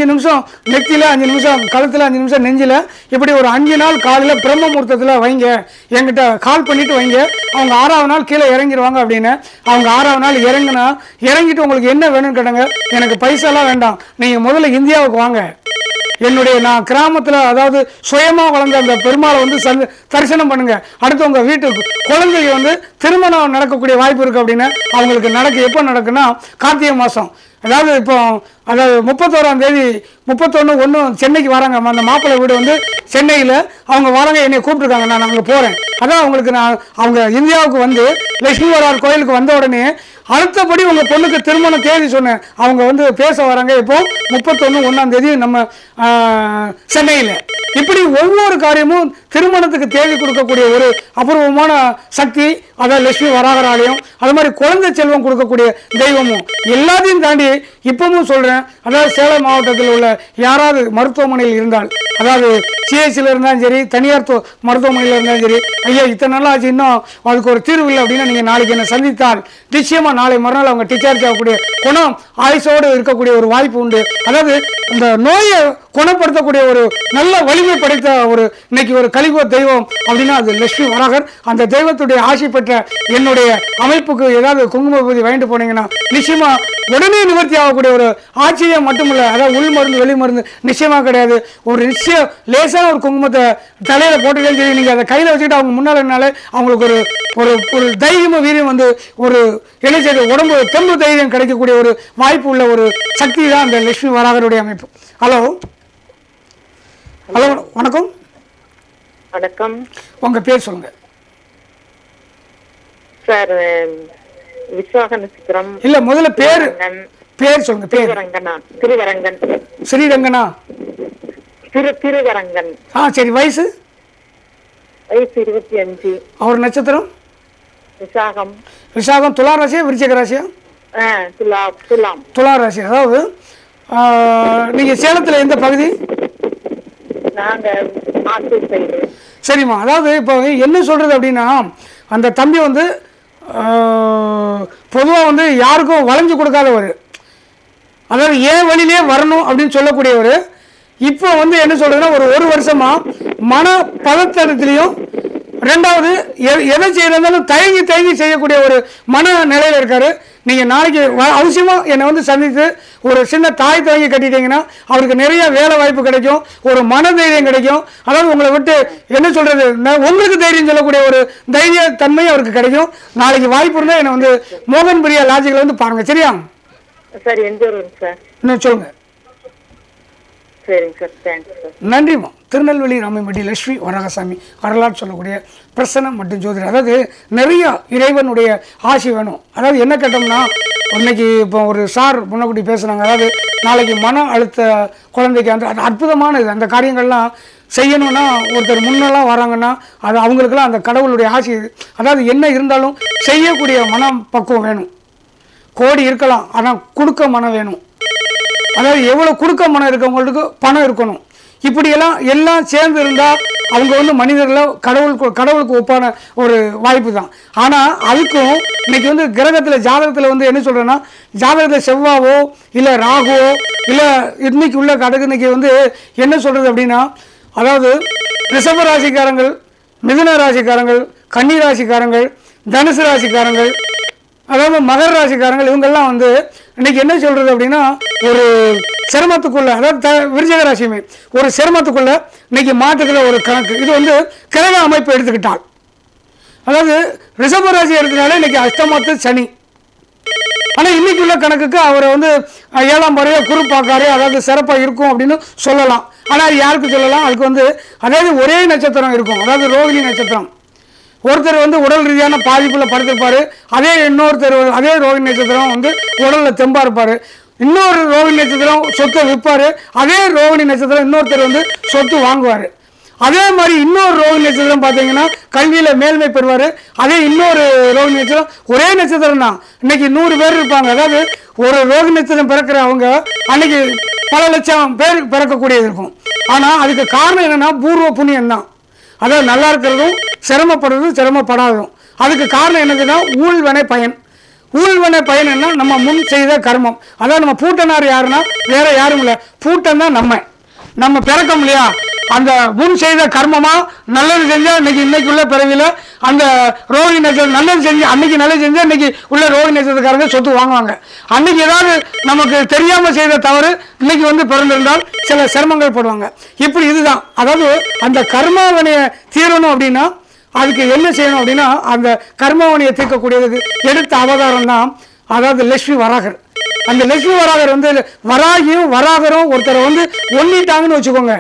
அஞ்சு நிமிஷம் நெத்தியில் அஞ்சு நிமிஷம் கழுத்தில் அஞ்சு நிமிஷம் நெஞ்சில் இப்படி ஒரு அஞ்சு நாள் காலையில் பிரம்ம முகூர்த்தத்தில் வைங்க என்கிட்ட கால் பண்ணிட்டு வைங்க அவங்க ஆறாவது நாள் கீழே இறங்கிடுவாங்க அப்படின்னு அவங்க ஆறாவது நாள் இறங்குனா இறங்கிட்டு உங்களுக்கு என்ன வேணும்னு கேட்டாங்க எனக்கு பைசாலாம் வேண்டாம் நீங்கள் முதல்ல இந்தியாவுக்கு வாங்க என்னுடைய நான் கிராமத்தில் அதாவது சுயமாக வளர்ந்த அந்த பெருமாளை வந்து சந்த தரிசனம் பண்ணுங்க அடுத்து உங்கள் வீட்டுக்கு குழந்தைங்க வந்து திருமணம் நடக்கக்கூடிய வாய்ப்பு இருக்குது அப்படின்னு அவங்களுக்கு நடக்கு எப்போ நடக்குன்னா கார்த்திகை மாதம் அதாவது இப்போ அதாவது முப்பத்தோராம் தேதி முப்பத்தொன்று ஒன்று சென்னைக்கு வராங்க அந்த மாப்பிள்ளை வீடு வந்து சென்னையில் அவங்க வராங்க என்னை கூப்பிட்டுருக்காங்க நான் அங்கே போகிறேன் அதான் அவங்களுக்கு நான் அவங்க இந்தியாவுக்கு வந்து லட்சுமி வரார் கோயிலுக்கு வந்த உடனே அடுத்தபடி உங்கள் பொண்ணுக்கு திருமண தேதி சொன்னேன் அவங்க வந்து பேச வராங்க இப்போ முப்பத்தொன்று ஒன்றாம் தேதி நம்ம சென்னையில் இப்படி ஒவ்வொரு காரியமும் திருமணத்துக்கு தேதி கொடுக்கக்கூடிய ஒரு அபூர்வமான சக்தி அதாவது லட்சுமி வராகர் ஆலயம் அது மாதிரி குழந்தை செல்வம் கொடுக்கக்கூடிய தெய்வமும் எல்லாத்தையும் தாண்டி இப்பவும் சொல்கிறேன் அதாவது சேலம் மாவட்டத்தில் உள்ள யாராவது மருத்துவமனையில் இருந்தால் அதாவது சிஎஸ்சியில் இருந்தாலும் சரி தனியார் துவ- மருத்துவமனையில் இருந்தாலும் சரி ஐயா இத்தனை நாள் ஆச்சு இன்னும் அதுக்கு ஒரு தீர்வு இல்லை அப்படின்னா நீங்கள் நாளைக்கு என்னை சந்தித்தால் நிச்சயமாக நாளை மறுநாள் அவங்க டிஸ்சார்ஜ் ஆகக்கூடிய குணம் ஆயுசோடு இருக்கக்கூடிய ஒரு வாய்ப்பு உண்டு அதாவது இந்த நோயை குணப்படுத்தக்கூடிய ஒரு நல்ல வலிமை படைத்த ஒரு இன்னைக்கு ஒரு கலிப தெய்வம் அப்படின்னா அது லட்சுமி வராகர் அந்த தெய்வத்துடைய ஆசை பெற்ற என்னுடைய அமைப்புக்கு ஏதாவது குங்கும பூஜை வாங்கிட்டு போனீங்கன்னா நிச்சயமா உடனே நிவர்த்தி ஆகக்கூடிய ஒரு ஆச்சரியம் மட்டுமில்ல அதாவது உள் மருந்து வெளி மருந்து நிச்சயமா கிடையாது ஒரு நிச்சயம் லேசான ஒரு குங்குமத்தை தலையில போட்டுட்டே சரி நீங்க அதை கையில வச்சுக்கிட்டு அவங்க முன்னால என்னாலே அவங்களுக்கு ஒரு ஒரு ஒரு தைரியமும் வீரியம் வந்து ஒரு என்ன செய்யுது உடம்பு தெம்பு தைரியம் கிடைக்கக்கூடிய ஒரு வாய்ப்பு உள்ள ஒரு சக்தி தான் அந்த லட்சுமி வராகருடைய அமைப்பு ஹலோ ஹலோ வணக்கம் வணக்கம் உங்க பேர் சொல்லுங்க சார் விஸ்வாக நட்சத்திரம் இல்ல முதல்ல பேர் திருவரங்கன் பேர் சொல்லுங்க பேர் திருவரங்கனா திருவரங்கன் ஸ்ரீரங்கனா திரு திருவரங்கன் ஆ சரி வயசு வயசு இருபத்தி அஞ்சு அவர் நட்சத்திரம் விசாகம் விசாகம் துலா ராசியா விருச்சிக ராசியா ஆ, துலா துலாம் துலா ராசி அதாவது ஆ, நீங்க சேலத்துல எந்த பகுதி நாங்க ஆத்தூர் சைடு சரிம்மா அதாவது இப்போ என்ன சொல்கிறது அப்படின்னா அந்த தம்பி வந்து பொதுவாக வந்து யாருக்கும் வளைஞ்சு கொடுக்காதவர் அதாவது ஏன் வழியிலே வரணும் அப்படின்னு சொல்லக்கூடியவர் இப்போ வந்து என்ன சொல்றதுன்னா ஒரு ஒரு வருஷமாக மன பதத்தனத்திலையும் ரெண்டாவது எ- எதை செய்யறதாலும் தயங்கி தயங்கி செய்யக்கூடிய ஒரு மன நிலையில் இருக்காரு நீங்கள் நாளைக்கு வ- அவசியமா என்னை வந்து சந்தித்து ஒரு சின்ன தாய் தயங்கி கட்டிட்டீங்கன்னா அவருக்கு நிறைய வேலை வாய்ப்பு கிடைக்கும் ஒரு மன தைரியம் கிடைக்கும் அதாவது உங்களை விட்டு என்ன சொல்றது நான் உங்களுக்கு தைரியம் சொல்லக்கூடிய ஒரு தைரிய தன்மை அவருக்கு கிடைக்கும் நாளைக்கு வாய்ப்பு இருந்தால் என்னை வந்து மோகன் பிரியா லாஜிக்கில் வந்து பாருங்க சரியா சார் எந்த ஊருங்க சார் இன்னும் சொல்லுங்க சரிங்க சார் தேங்க்ஸ் சார் நன்றிம்மா திருநெல்வேலி ராமமட்டி லட்சுமி வரகசாமி வரலாறு சொல்லக்கூடிய பிரசனம் மற்றும் ஜோதிடர் அதாவது நிறைய இறைவனுடைய ஆசி வேணும் அதாவது என்ன கேட்டோம்னா இன்னைக்கு இப்போ ஒரு சார் முன்னக்கூட்டி பேசுனாங்க அதாவது நாளைக்கு மன அழுத்த குழந்தைக்கு அந்த அது அற்புதமான இது அந்த காரியங்கள்லாம் செய்யணும்னா ஒருத்தர் முன்னெல்லாம் வராங்கன்னா அது அவங்களுக்கெல்லாம் அந்த கடவுளுடைய ஆசி அதாவது என்ன இருந்தாலும் செய்யக்கூடிய மனம் பக்குவம் வேணும் கோடி இருக்கலாம் ஆனால் கொடுக்க மனம் வேணும் அதாவது எவ்வளோ கொடுக்க மனம் இருக்கவங்களுக்கு பணம் இருக்கணும் இப்படியெல்லாம் எல்லாம் சேர்ந்து இருந்தால் அவங்க வந்து மனிதர்களை கடவுளுக்கு கடவுளுக்கு ஒப்பான ஒரு வாய்ப்பு தான் ஆனால் அதுக்கும் இன்னைக்கு வந்து கிரகத்தில் ஜாதகத்தில் வந்து என்ன சொல்கிறேன்னா ஜாதகத்தில் செவ்வாவோ இல்லை ராகுவோ இல்லை இன்னைக்கு உள்ள கடகு இன்னைக்கு வந்து என்ன சொல்கிறது அப்படின்னா அதாவது ரிஷப ராசிக்காரங்கள் மிதுன ராசிக்காரங்கள் கன்னி ராசிக்காரங்கள் தனுசு ராசிக்காரங்கள் அதாவது மகர ராசிக்காரங்கள் இவங்கெல்லாம் வந்து இன்னைக்கு என்ன சொல்றது அப்படின்னா ஒரு சிரமத்துக்குள்ள அதாவது த- விருச்சிக ராசியுமே ஒரு சிரமத்துக்குள்ள இன்னைக்கு மாற்றத்தில் ஒரு கணக்கு இது வந்து கிரக அமைப்பு எடுத்துக்கிட்டால் அதாவது ரிஷப ராசி எடுத்தனால இன்னைக்கு அஷ்டமத்து சனி ஆனால் இன்னைக்கு உள்ள கணக்குக்கு அவரை வந்து அஹ், ஏழாம் பறையோ குரு பார்க்காரு அதாவது சிறப்பாக இருக்கும் அப்படின்னு சொல்லலாம் ஆனால் அது யாருக்கு சொல்லலாம் அதுக்கு வந்து அதாவது ஒரே நட்சத்திரம் இருக்கும் அதாவது ரோகிணி நட்சத்திரம் ஒருத்தர் வந்து உடல் ரீதியான பாதிப்பில் படுத்திருப்பாரு அதே இன்னொருத்தர் வந்து- அதே ரோகிணி நட்சத்திரம் வந்து உடலில் தெம்பா இருப்பாரு இன்னொரு ரோகிணி நட்சத்திரம் சொத்தை விற்பாரு அதே ரோகிணி நட்சத்திரம் இன்னொருத்தர் வந்து சொத்து வாங்குவார் அதே மாதிரி இன்னொரு ரோகிணி நட்சத்திரம் பார்த்தீங்கன்னா கல்வியில் மேல்மை பெறுவார் அதே இன்னொரு ரோகிணி நட்சத்திரம் ஒரே நட்சத்திரம் தான் இன்னைக்கு நூறு பேர் இருப்பாங்க அதாவது ஒரு ரோகிணி நட்சத்திரம் பிறக்கிற அவங்க அன்னைக்கு பல லட்சம் பேர் பிறக்கக்கூடியது இருக்கும் ஆனால் அதுக்கு காரணம் என்னன்னா பூர்வ புண்ணியம் தான் அதாவது நல்லா இருக்கிறதும் சிரமப்படுறதும் சிரமப்படாததும் அதுக்கு காரணம் என்னதுன்னா ஊழ்வனை பயன் ஊழ்வன பயன் என்ன நம்ம முன் செய்த கர்மம் அதாவது நம்ம பூட்டனார் யாருன்னா வேற யாரும் இல்லை பூட்டன் தான் நம்ம நம்ம பிறக்கம் இல்லையா அந்த முன் செய்த கர்மமா நல்லது செஞ்சா இன்னைக்கு இன்னைக்கு உள்ள பிறவில அந்த ரோஹி நட்சத்திரம் நல்லது செஞ்சு அன்னைக்கு நல்லது செஞ்சா இன்னைக்கு உள்ள ரோஹி நட்சத்திரக்காரங்க சொத்து வாங்குவாங்க அன்னைக்கு ஏதாவது நமக்கு தெரியாம செய்த தவறு இன்னைக்கு வந்து பிறந்திருந்தால் சில சிரமங்கள் போடுவாங்க இப்படி இதுதான் அதாவது அந்த கர்மாவனைய தீரணும் அப்படின்னா அதுக்கு என்ன செய்யணும் அப்படின்னா அந்த கர்மாவணியை தீர்க்கக்கூடியதுக்கு எடுத்த அவதாரம் தான் அதாவது லட்சுமி வராகர் அந்த லட்சுமி வராகர் வந்து வராகியும் வராகரும் ஒருத்தரை வந்து ஒன்னிட்டாங்கன்னு வச்சுக்கோங்க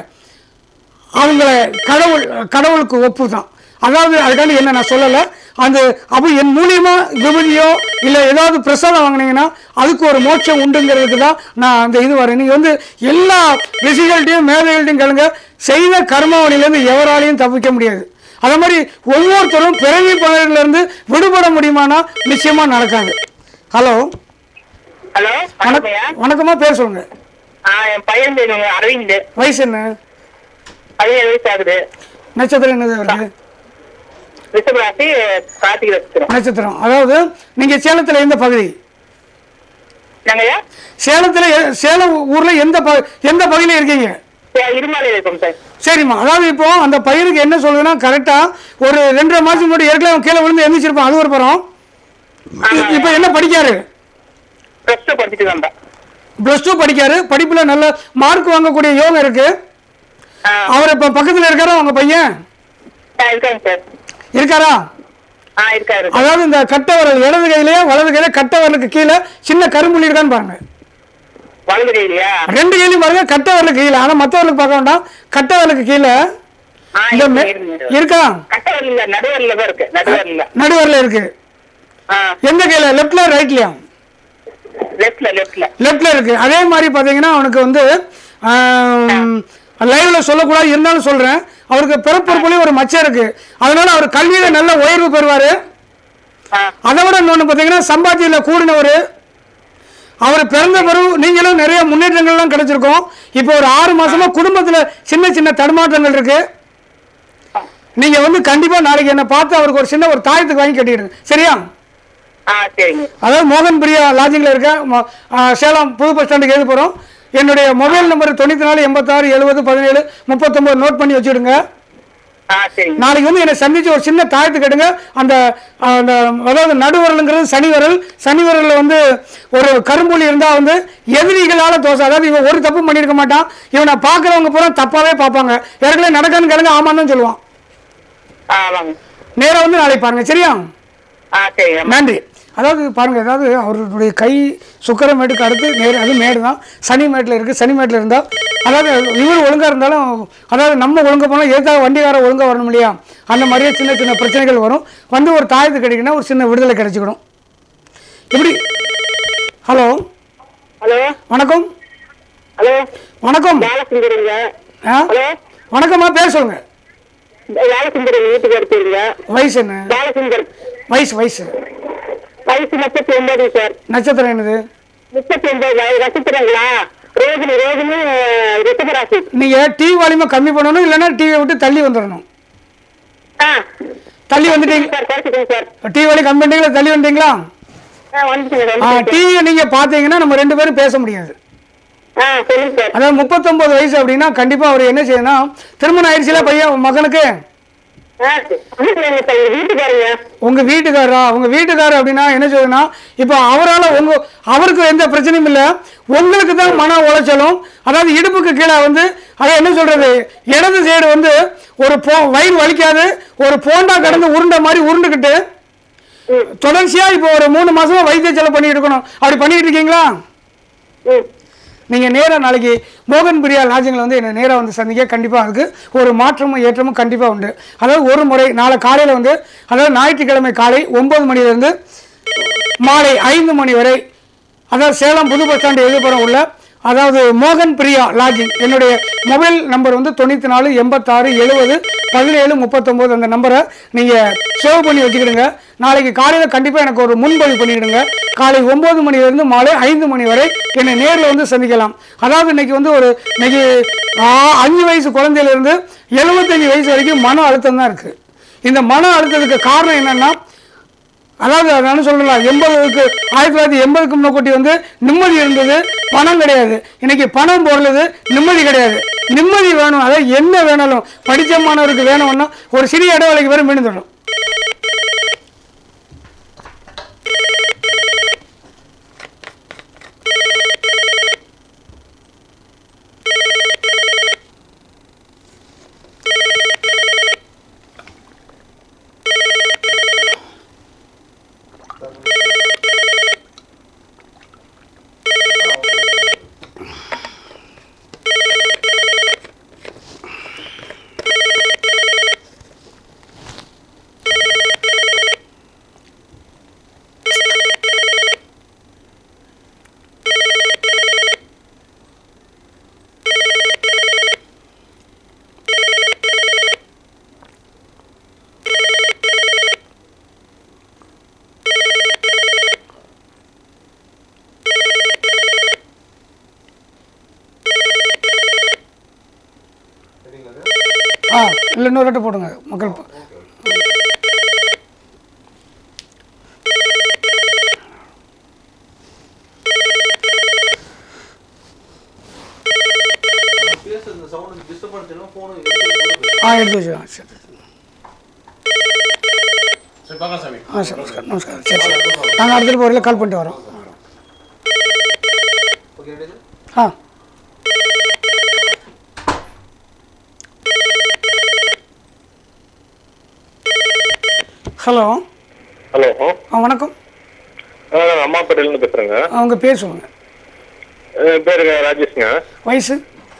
அவங்கள கடவுள் கடவுளுக்கு ஒப்பு தான் அதாவது அதுக்காண்டி என்ன நான் சொல்லலை அந்த அப்போ என் மூலியமா விபதியோ இல்லை ஏதாவது பிரசாதம் வாங்கினீங்கன்னா அதுக்கு ஒரு மோட்சம் உண்டுங்கிறதுக்கு தான் நான் அந்த இது வரேன் நீங்கள் வந்து எல்லா ரிஷிகள்கிட்டையும் மேதைகள்ட்டையும் கேளுங்க செய்த கர்மாவணிலேருந்து எவராலையும் தப்பிக்க முடியாது அதே மாதிரி ஒவ்வொருத்தரும் பிறவி பலரிலிருந்து விடுபட முடியுமானா நிச்சயமா நடக்காது ஹலோ ஹலோ வணக்கம்யா வணக்கமா பேர் சொல்லுங்க ஆ என் பையன் பேர் உங்க அரவிந்த் வயசு என்ன பதினேழு வயசு ஆகுது நட்சத்திரம் என்னது வருது ரிஷபராசி கார்த்திகை நட்சத்திரம் நட்சத்திரம் அதாவது நீங்க சேலத்துல எந்த பகுதி நாங்கய்யா சேலத்துல எ- சேலம் ஊர்ல எந்த ப- எந்த பகுதியில இருக்கீங்க இருமாலையில் இருக்கோம் சார் சரிம்மா அதாவது இப்போ அந்த பையனுக்கு என்ன சொல்லுதுன்னா கரெக்டா ஒரு ரெண்டரை மாசம் முன்னாடி ஏற்கனவே அவன் கீழே விழுந்து எந்திரிச்சிருப்பான் அது ஒரு படம் இப்போ என்ன படிக்காரு ப்ளஸ் டூ படிச்சுட்டு வந்தேன் ப்ளஸ் டூ படிக்காரு படிப்புல நல்ல மார்க் வாங்கக்கூடிய யோகம் இருக்கு ஆ அவர் இப்போ பக்கத்துல இருக்காரா உங்க பையன் ஆ, இருக்காங்க சார் இருக்காரா ஆ இருக்காரு அதாவது இந்த கட்டை விரல் இடது கையிலயே வலது கையில கட்டை விரலுக்கு கீழே சின்ன கரும்புள்ளி இருக்கான்னு பாருங்க வலது கையிலையா ரெண்டு கையிலையும் பாருங்க கட்டை விரலுக்கு கீழே ஆனா மற்றவர்களுக்கு பார்க்க வேண்டாம் கட்டை விரலுக்கு கீழே ஆ இந்த இருக்கு, மே- இருக்கு. இருக்கா கட்டவரல் இல்ல நடுவரில் தான் இருக்கு நடுவரில் நடுவரில் இருக்கு ஆ எந்த கையில லெஃப்ட்ல ரைட்லயா லெஃப்ட்ல லெஃப்ட்ல லெஃப்ட்ல இருக்கு அதே மாதிரி பாத்தீங்கன்னா அவனுக்கு வந்து லைவ்ல சொல்லக்கூடாது இருந்தாலும் சொல்றேன் அவருக்கு பிறப்புறுப்புலயும் ஒரு மச்சம் இருக்கு அதனால அவர் கல்வியில நல்ல உயர்வு பெறுவாரு ஆ அதை விட இன்னொன்று பார்த்தீங்கன்னா சம்பாத்தியில கூடினவர் அவர் பிறந்த பிறகு நீங்களும் நிறைய முன்னேற்றங்கள்லாம் கிடைச்சிருக்கோம் இப்போ ஒரு ஆறு மாசமா குடும்பத்துல சின்ன சின்ன தடுமாற்றங்கள் இருக்கு நீங்க வந்து கண்டிப்பா நாளைக்கு என்ன பார்த்து அவருக்கு ஒரு சின்ன ஒரு தாயத்துக்கு வாங்கி கட்டிடுங்க சரியா ஆ சரிங்க அதாவது மோகன் பிரியா லாட்ஜிங்கில் இருக்க ம- ஆ, சேலம் புது பஸ் ஸ்டாண்டுக்கு எழுத போகிறோம் என்னுடைய மொபைல் நம்பர் தொண்ணூற்றி நாலு எண்பத்தாறு எழுபது பதினேழு முப்பத்தொம்பது நோட் பண்ணி வச்சுடுங்க ஆ சரிங்க நாளைக்கு வந்து என்னை சந்திச்சு ஒரு சின்ன தாயத்து கட்டுங்க அந்த அந்த அதாவது நடுவரலுங்கிறது சனி விரல் சனி விரலில் வந்து ஒரு கரும்புலி இருந்தால் வந்து எதிரிகளால் தோசை அதாவது இவன் ஒரு தப்பு பண்ணியிருக்க மாட்டான் இவனை பார்க்குறவங்க பூரா தப்பாகவே பார்ப்பாங்க ஏற்கனவே நடக்கான்னு கேளுங்க ஆமான்னு தான் சொல்லுவான் ஆ வாங்க நேராக வந்து நாளைக்கு பாருங்க சரியா ஆ சரிங்க நன்றி அதாவது பாருங்க அதாவது அவருடைய கை சுக்கர மேட்டுக்கு அடுத்து நேர் அது மேடு தான் சனி மேட்டில் இருக்குது சனி மேட்டில் இருந்தால் அதாவது இவர் ஒழுங்காக இருந்தாலும் அதாவது நம்ம ஒழுங்கா போனால் எதுக்காக வண்டிக்கார ஒழுங்காக வரணும் இல்லையா அந்த மாதிரியே சின்ன சின்ன பிரச்சனைகள் வரும் வந்து ஒரு தாயத்து கிடைக்குன்னா ஒரு சின்ன விடுதலை கிடைச்சிக்கணும் இப்படி ஹலோ ஹலோ வணக்கம் ஹலோ வணக்கம் பாலசுந்தருங்க ஆ ஹலோ வணக்கம்மா பேர் சொல்லுங்க பாலசுந்தரம் வீட்டுக்கு எடுத்துருங்க வயசு என்ன பாலசுந்தர் வயசு வயசு வயசு முப்பத்தி ஒன்பது சார் நட்சத்திரம் என்னது முப்பத்தி ஒன்பது நட்சத்திரங்களா ரோகிணி ரோகிணி ரிஷபராசி நீங்கள் டிவி வால்யூமை கம்மி பண்ணணும் இல்லைன்னா டிவியை விட்டு தள்ளி வந்துடணும் ஆ தள்ளி வந்துட்டீங்க சார் குறைச்சிக்கோங்க சார் டிவி வழி கம்மி பண்ணிட்டீங்களா தள்ளி வந்துட்டீங்களா ஆ வந்துச்சுங்க சார் வந்துச்சுங்க. டிவியை நீங்கள் பார்த்தீங்கன்னா நம்ம ரெண்டு பேரும் பேச முடியாது ஆ சொல்லுங்க சார் அதாவது முப்பத்தொன்பது வயசு அப்படின்னா கண்டிப்பாக அவர் என்ன செய்யணும் திருமணம் ஆயிடுச்சுல பையன் மகனுக்கு ஆ வீட்டுக்காரங்க சார் வீட்டுக்காரங்க உங்கள் வீட்டுக்காரரா உங்கள் வீட்டுக்காரர் அப்படின்னா என்ன செய்யணும்னா இப்போ அவரால் உங்க அவருக்கு எந்த பிரச்சனையும் இல்லை உங்களுக்கு தான் மன உளைச்சலும் அதாவது இடுப்புக்கு கீழே வந்து அதை என்ன சொல்கிறது இடது சைடு வந்து ஒரு போ வயிறு வலிக்காது ஒரு போண்டா கடந்து உருண்டை மாதிரி உருண்டுக்கிட்டு தொடர்ச்சியாக இப்போ ஒரு மூணு மாசமா வைத்திய செலவு பண்ணிட்டு இருக்கணும் அப்படி பண்ணிட்டு இருக்கீங்களா ம் நீங்கள் நேராக நாளைக்கு மோகன் பிரியா லாட்ஜிங்கில் வந்து என்னை நேராக வந்து சந்திக்க கண்டிப்பாக அதுக்கு ஒரு மாற்றமும் ஏற்றமும் கண்டிப்பாக உண்டு அதாவது ஒரு முறை நாளை காலையில் வந்து அதாவது ஞாயிற்றுக்கிழமை காலை ஒம்பது மணிலேருந்து மாலை ஐந்து மணி வரை அதாவது சேலம் புது பஸ் ஸ்டாண்டு எதிர்ப்புறம் உள்ள அதாவது மோகன் பிரியா லாட்ஜிங் என்னுடைய மொபைல் நம்பர் வந்து தொண்ணூற்றி நாலு எண்பத்தாறு எழுபது பதினேழு முப்பத்தொம்போது அந்த நம்பரை நீங்கள் சேவ் பண்ணி வச்சுக்கிடுங்க நாளைக்கு காலையில் கண்டிப்பாக எனக்கு ஒரு முன்பதிவு பண்ணிக்கிடுங்க காலை ஒம்பது மணிலேருந்து மாலை ஐந்து மணி வரை என்னை நேரில் வந்து சந்திக்கலாம் அதாவது இன்னைக்கு வந்து ஒரு இன்னைக்கு ஆ, அஞ்சு வயசு குழந்தையிலேருந்து எழுபத்தஞ்சு வயசு வரைக்கும் மன அழுத்தம் தான் இருக்குது இந்த மன அழுத்தத்துக்கு காரணம் என்னென்னா அதாவது அதான் சொல்லலாம் எண்பதுக்கு ஆயிரத்தி தொள்ளாயிரத்தி எண்பதுக்கு முன்னக்கூட்டி வந்து நிம்மதி இருந்தது பணம் கிடையாது இன்னைக்கு பணம் பொருளுது நிம்மதி கிடையாது நிம்மதி வேணும் அதாவது என்ன வேணாலும் படித்த மாணவருக்கு வேணும்னா ஒரு சிறிய இடைவேளைக்கு வரும் மீண்டும் தரும் ஆ இல்லை இன்னொரு ரெட்டு போடுங்க மக்கள் ப- பேசுறது இந்த சவுண்ட் டிஸ்டர்பன்ஸ் ஃபோனு ஆ எடுத்து வச்சுக்கலாம் சரி சரி பார்க்கலாம் சாமி ஆ சரி நமஸ்காரம் நமஸ்காரம் சரி சரி நாங்கள் அடுத்த வரையில் கால் பண்ணிட்டு வரோம் ஓகே ரெடி ஆ ஹலோ ஹலோ ஆ வணக்கம் அம்மா பேட்டிலேருந்து பேசுகிறேங்க அவங்க பேர் சொல்லுங்கள் என் பேர் ராஜேஷ்ங்க வயசு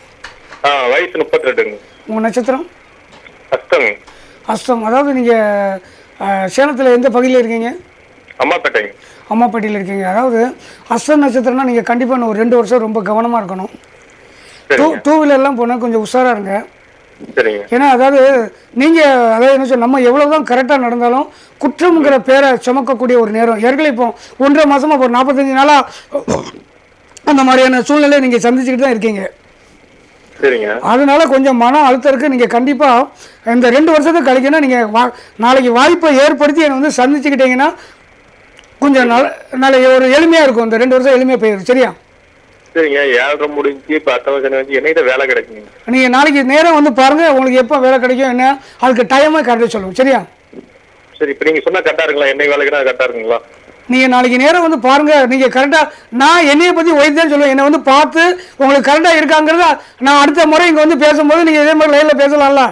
ஆ வயசு முப்பத்தி ரெண்டுங்க உங்கள் நட்சத்திரம் அஸ்தங்க அஸ்தம் அதாவது நீங்கள் சேலத்தில் எந்த பகுதியில் இருக்கீங்க அம்மாப்பேட்டைங்க அம்மாப்பேட்டையில் இருக்கீங்க அதாவது அஸ்தம் நட்சத்திரம்னா நீங்கள் கண்டிப்பாக இன்னும் ஒரு ரெண்டு வருஷம் ரொம்ப கவனமாக இருக்கணும் டூ சரிங்க டூ வீலர்லாம் போனால் கொஞ்சம் உஷாராக இருங்க சரிங்க ஏன்னா அதாவது நீங்கள் அதாவது என்ன சொல்ல நம்ம எவ்வளோ தான் கரெக்டாக நடந்தாலும் குற்றம்ங்கிற பேரை சுமக்கக்கூடிய ஒரு நேரம் ஏற்கனவே இப்போ ஒன்றரை மாதமாக ஒரு நாற்பத்தஞ்சு நாளாக அந்த மாதிரியான சூழ்நிலையை நீங்கள் சந்திச்சுக்கிட்டு தான் இருக்கீங்க சரிங்க அதனால கொஞ்சம் மன அழுத்தம் இருக்குது நீங்கள் கண்டிப்பாக இந்த ரெண்டு வருஷத்துக்கு கழிக்கணும் நீங்கள் வா நாளைக்கு வாய்ப்பை ஏற்படுத்தி என்னை வந்து சந்திச்சுக்கிட்டீங்கன்னா கொஞ்சம் நல்ல நல்ல ஒரு எளிமையாக இருக்கும் இந்த ரெண்டு வருஷம் எளிமையாக போயிடும் சரியா சரிங்க ஏழரை முடிஞ்சு இப்போ அத்தனை வருஷம் வந்து என்னைக்கிட்ட வேலை கிடைக்குங்க நீங்கள் நாளைக்கு நேரம் வந்து பாருங்கள் உங்களுக்கு எப்போ வேலை கிடைக்கும் என்ன அதுக்கு டைமாக கரெக்டாக சொல்லுங்கள் சரியா சரி இப்போ நீங்கள் சொன்னால் கரெக்டாக இருக்குங்களா என்னைக்கு வேலைக்குனா கரெக்டாக இருக்குங்களா நீங்கள் நாளைக்கு நேரம் வந்து பாருங்கள் நீங்கள் கரெக்டாக நான் என்னைய பற்றி ஒய்தான் சொல்லுவேன் என்னை வந்து பார்த்து உங்களுக்கு கரெக்டாக இருக்காங்கிறத நான் அடுத்த முறை இங்கே வந்து பேசும்போது நீங்கள் இதே மாதிரி லைனில் பேசலாம்ல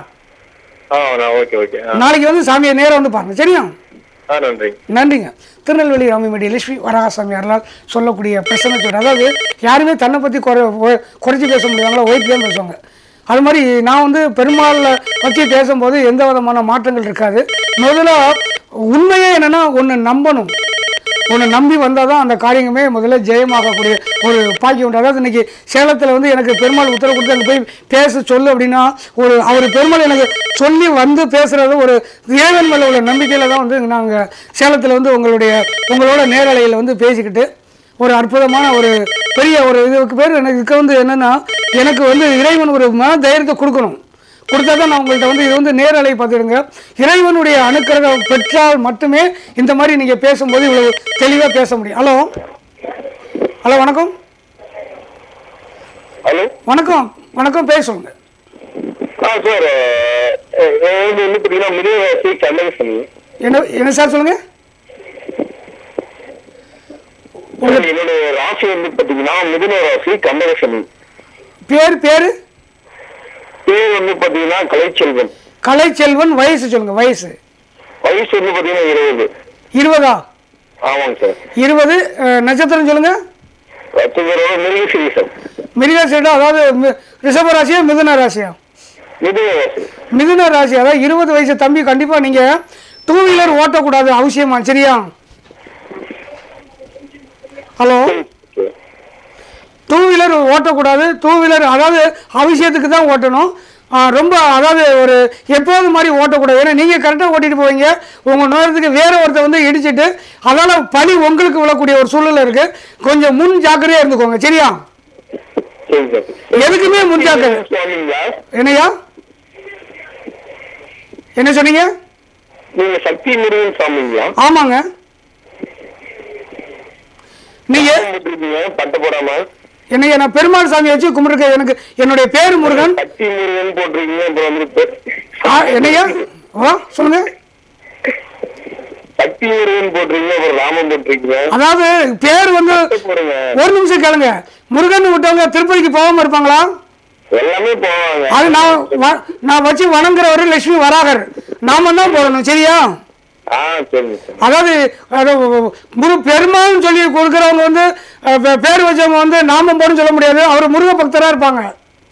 ஆ நான் ஓகே ஓகே ஆ நாளைக்கு வந்து சாமியை நேரம் வந்து பாருங்கள் சரியா ஆ நன்றிங்க நன்றிங்க திருநெல்வேலி ராமிமடி லட்சுமி வராகசாமி அருளால் சொல்லக்கூடிய பிரச்சனை சொல்கிறேன் அதாவது யாருமே தன்னை பற்றி குறை ஒ- குறைச்சி பேச முடியாங்களோ ஒய்த்து தான் பேசுவாங்க அது மாதிரி நான் வந்து பெருமாளை பற்றி பேசும்போது எந்த விதமான மாற்றங்கள் இருக்காது முதல்ல உண்மையே என்னென்னா ஒன்று நம்பணும் ஒன்று நம்பி வந்தால் தான் அந்த காரியமே முதல்ல ஜெயமாகக்கூடிய ஒரு பாக்கியம் உண்டு அதாவது இன்னைக்கு சேலத்தில் வந்து எனக்கு பெருமாள் உத்தரவு கொடுத்து அங்கே போய் பேச சொல்லு அப்படின்னா ஒரு அவர் பெருமாள் எனக்கு சொல்லி வந்து பேசுகிறது ஒரு இறைவன் மேலே உள்ள நம்பிக்கையில் தான் வந்து நாங்கள் சேலத்தில் வந்து உங்களுடைய உங்களோட நேரலையில் வந்து பேசிக்கிட்டு ஒரு அற்புதமான ஒரு பெரிய ஒரு இதுக்கு பேர் எனக்கு இதுக்கு வந்து என்னென்னா எனக்கு வந்து இறைவன் ஒரு மன தைரியத்தை கொடுக்கணும் கொடுத்தா தான் நான் உங்கள்கிட்ட வந்து இது வந்து நேரலை பார்த்துடுங்க இறைவனுடைய அனுக்கிரகம் பெற்றால் மட்டுமே இந்த மாதிரி நீங்கள் பேசும்போது இவ்வளவு தெளிவாக பேச முடியும் ஹலோ ஹலோ வணக்கம் ஹலோ வணக்கம் வணக்கம் பேச சொல்லுங்க ஆ சார் வந்து வந்து பார்த்தீங்கன்னா மிருகவாசி கண்ணகசனி என்ன என்ன சார் சொல்லுங்க என்னோட ராசி வந்து பார்த்தீங்கன்னா மிதுன ராசி கண்ணகசனி பேர் பேர் பேர் வந்து பார்த்தீங்கன்னா கலைச்செல்வன் கலைச்செல்வன் வயசு சொல்லுங்க வயசு வயசு வந்து பார்த்தீங்கன்னா இருபது இருபதா ஆமாங்க சார் இருபது அஹ், நட்சத்திரம் சொல்லுங்க நட்சத்திரம் மிருகசீரிசம் மிருகசீடம் அதாவது மி- ரிஷப ராசியா மிதுன ராசியா மிதுனவாசி மிதுன ராசி அதாவது இருபது வயசு தம்பி கண்டிப்பாக நீங்கள் டூ வீலர் ஓட்டக்கூடாது அவசியமா சரியா ஹலோ டூ வீலர் ஓட்டக்கூடாது டூ வீலர் அதாவது அவசியத்துக்கு தான் ஓட்டணும் ஆ, ரொம்ப அதாவது ஒரு எப்போது மாதிரி ஓட்டக்கூடாது ஏன்னா நீங்கள் கரெக்டாக ஓட்டிட்டு போவீங்க உங்கள் நேரத்துக்கு வேற ஒருத்தர் வந்து இடிச்சிட்டு அதனால் பழி உங்களுக்கு விழக்கூடிய ஒரு சூழ்நிலை இருக்குது கொஞ்சம் முன் ஜாக்கிரதையாக இருந்துக்கோங்க சரியா சரி சார் எதுக்குமே முன் ஜாக்கிரதை சுவாமிங்களா என்னையா என்ன சொன்னீங்க நீங்க சக்தி முருகன் சாமிங்களா ஆமாங்க நீங்க போட்டிருக்கீங்க பட்டை போடாம என்னைய நான் பெருமாள் சாமி வச்சு கும்பிட்டுருக்கேன் எனக்கு என்னுடைய பேர் முருகன் பட்டி முருகன் போட்டிருக்கீங்க அப்புறம் வந்து பெ- ஆ, என்னையா வா சொல்லுங்க பட்டி முருகன் போட்டிருக்கீங்க அப்புறம் ராமன் போட்டிருக்கீங்க அதாவது பேர் வந்து போடுங்க ஒரு நிமிஷம் கேளுங்க முருகன் விட்டவங்க திருப்பதிக்கு போகாம இருப்பாங்களா எல்லாமே போவாங்க அது நான் வ- நான் வச்சு வணங்குறவரு லட்சுமி வராகர் நாம தான் போடணும் சரியா ஆ சரிங்க சார் அதாவது அது முரு பெருமாள்னு சொல்லி கொடுக்குறவங்க வந்து அஹ், பே- பேர் வச்சவங்க வந்து நாமம் போடுன்னு சொல்ல முடியாது அவர் முருக பக்தராக இருப்பாங்க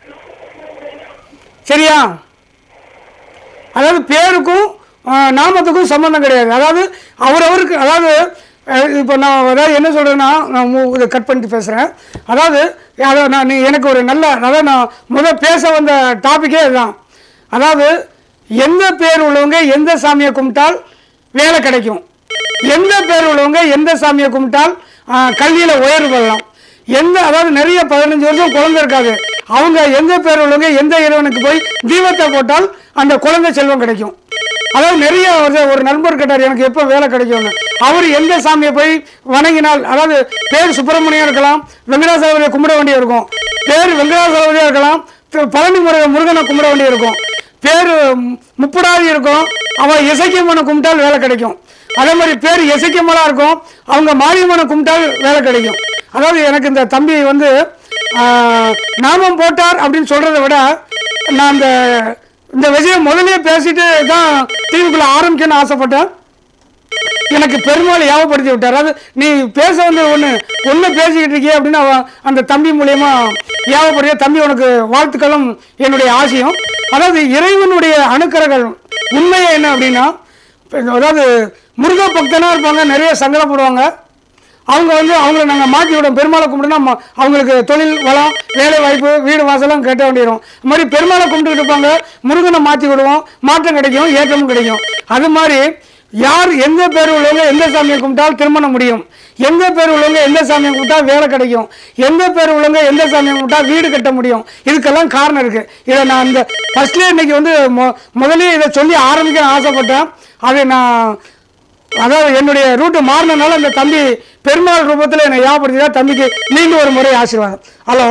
சரியா அதாவது பேருக்கும் அஹ், நாமத்துக்கும் சம்மந்தம் கிடையாது அதாவது அவரவருக்கு அதாவது அஹ், இப்போ நான் அதாவது என்ன சொல்கிறேன்னா நான் மு- இதை கட் பண்ணிட்டு பேசுகிறேன் அதாவது அதை நான் நீ எனக்கு ஒரு நல்ல அதாவது நான் முதல் பேச வந்த டாப்பிக்கே இதுதான் அதாவது எந்த பேர் உள்ளவங்க எந்த சாமியை கும்பிட்டால் வேலை கிடைக்கும் எந்த பேர் உள்ளவங்க எந்த சாமியை கும்பிட்டால் கல்வியில் உயர்வு பெறலாம் எந்த அதாவது நிறைய பதினஞ்சு வருஷம் குழந்தை இருக்காது அவங்க எந்த பேர் உள்ளவங்க எந்த இறைவனுக்கு போய் தீபத்தை போட்டால் அந்த குழந்தை செல்வம் கிடைக்கும் அதாவது நிறைய ஒரு ஒரு நண்பர் கேட்டார் எனக்கு எப்போ வேலை கிடைக்கும்னு அவர் எந்த சாமியை போய் வணங்கினால் அதாவது பேர் சுப்பிரமணியம் இருக்கலாம் வெங்கடாசலபதியை கும்பிட வேண்டிய இருக்கும் பேர் வெங்கடாசலபதியாக இருக்கலாம் திரு பழனி முருக முருகனை கும்பிட வேண்டிய இருக்கும் பேர் முப்படாதி இருக்கும் அவன் இசைக்கியம்மனை கும்பிட்டால் வேலை கிடைக்கும் அதே மாதிரி பேர் இசைக்கியம்மனா இருக்கும் அவங்க மாரியம்மனை கும்பிட்டால் வேலை கிடைக்கும் அதாவது எனக்கு இந்த தம்பி வந்து ஆஹ், நாமம் போட்டார் அப்படின்னு சொல்கிறத விட நான் இந்த இந்த விஷயம் முதல்லயே பேசிட்டு தான் டிவிக்குள்ள ஆரம்பிக்கணும்னு ஆசைப்பட்டேன் எனக்கு பெருமாள் ஞாபகப்படுத்தி விட்டார் அதாவது நீ பேச வந்து ஒன்று ஒன்று பேசிக்கிட்டு இருக்கியே அப்படின்னு அவன் அந்த தம்பி மூலியமா ஞாபகப்படுத்திய தம்பி உனக்கு வாழ்த்துக்களும் என்னுடைய ஆசையும் அதாவது இறைவனுடைய அணுக்கரங்கள் உண்மையே என்ன அப்படின்னா அதாவது முருக பக்தனாக இருப்பாங்க நிறைய சங்கடப்படுவாங்க அவங்க வந்து அவங்கள நாங்கள் மாற்றி விடுவோம் பெருமாளை கும்பிட்டுனா ம- அவங்களுக்கு தொழில் வளம் வேலை வாய்ப்பு வீடு வாசலாம் கட்ட வேண்டிடும் இது மாதிரி பெருமாளை கும்பிட்டுக்கிட்டு இருப்பாங்க முருகனை மாற்றி விடுவோம் மாற்றம் கிடைக்கும் ஏற்றமும் கிடைக்கும் அது மாதிரி யார் எந்த பேர் உள்ளவங்க எந்த சாமியை கும்பிட்டால் திருமணம் முடியும் எந்த பேர் உள்ளவங்க எந்த சாமியை கும்பிட்டா வேலை கிடைக்கும் எந்த பேர் உள்ளவங்க எந்த சாமியை கும்பிட்டா வீடு கட்ட முடியும் இதுக்கெல்லாம் காரணம் இருக்கு இதை நான் இந்த ஃபர்ஸ்ட்லேயே இன்னைக்கு வந்து மொ முதலே இதை சொல்லி ஆரம்பிக்க ஆசைப்பட்டேன் அதை நான் அதாவது என்னுடைய ரூட்டு மாறினனால அந்த தம்பி பெருமாள் ரூபத்தில் என்னை ஞாபகப்படுத்தினா தம்பிக்கு மீண்டும் ஒரு முறை ஆசீர்வாதம் ஹலோ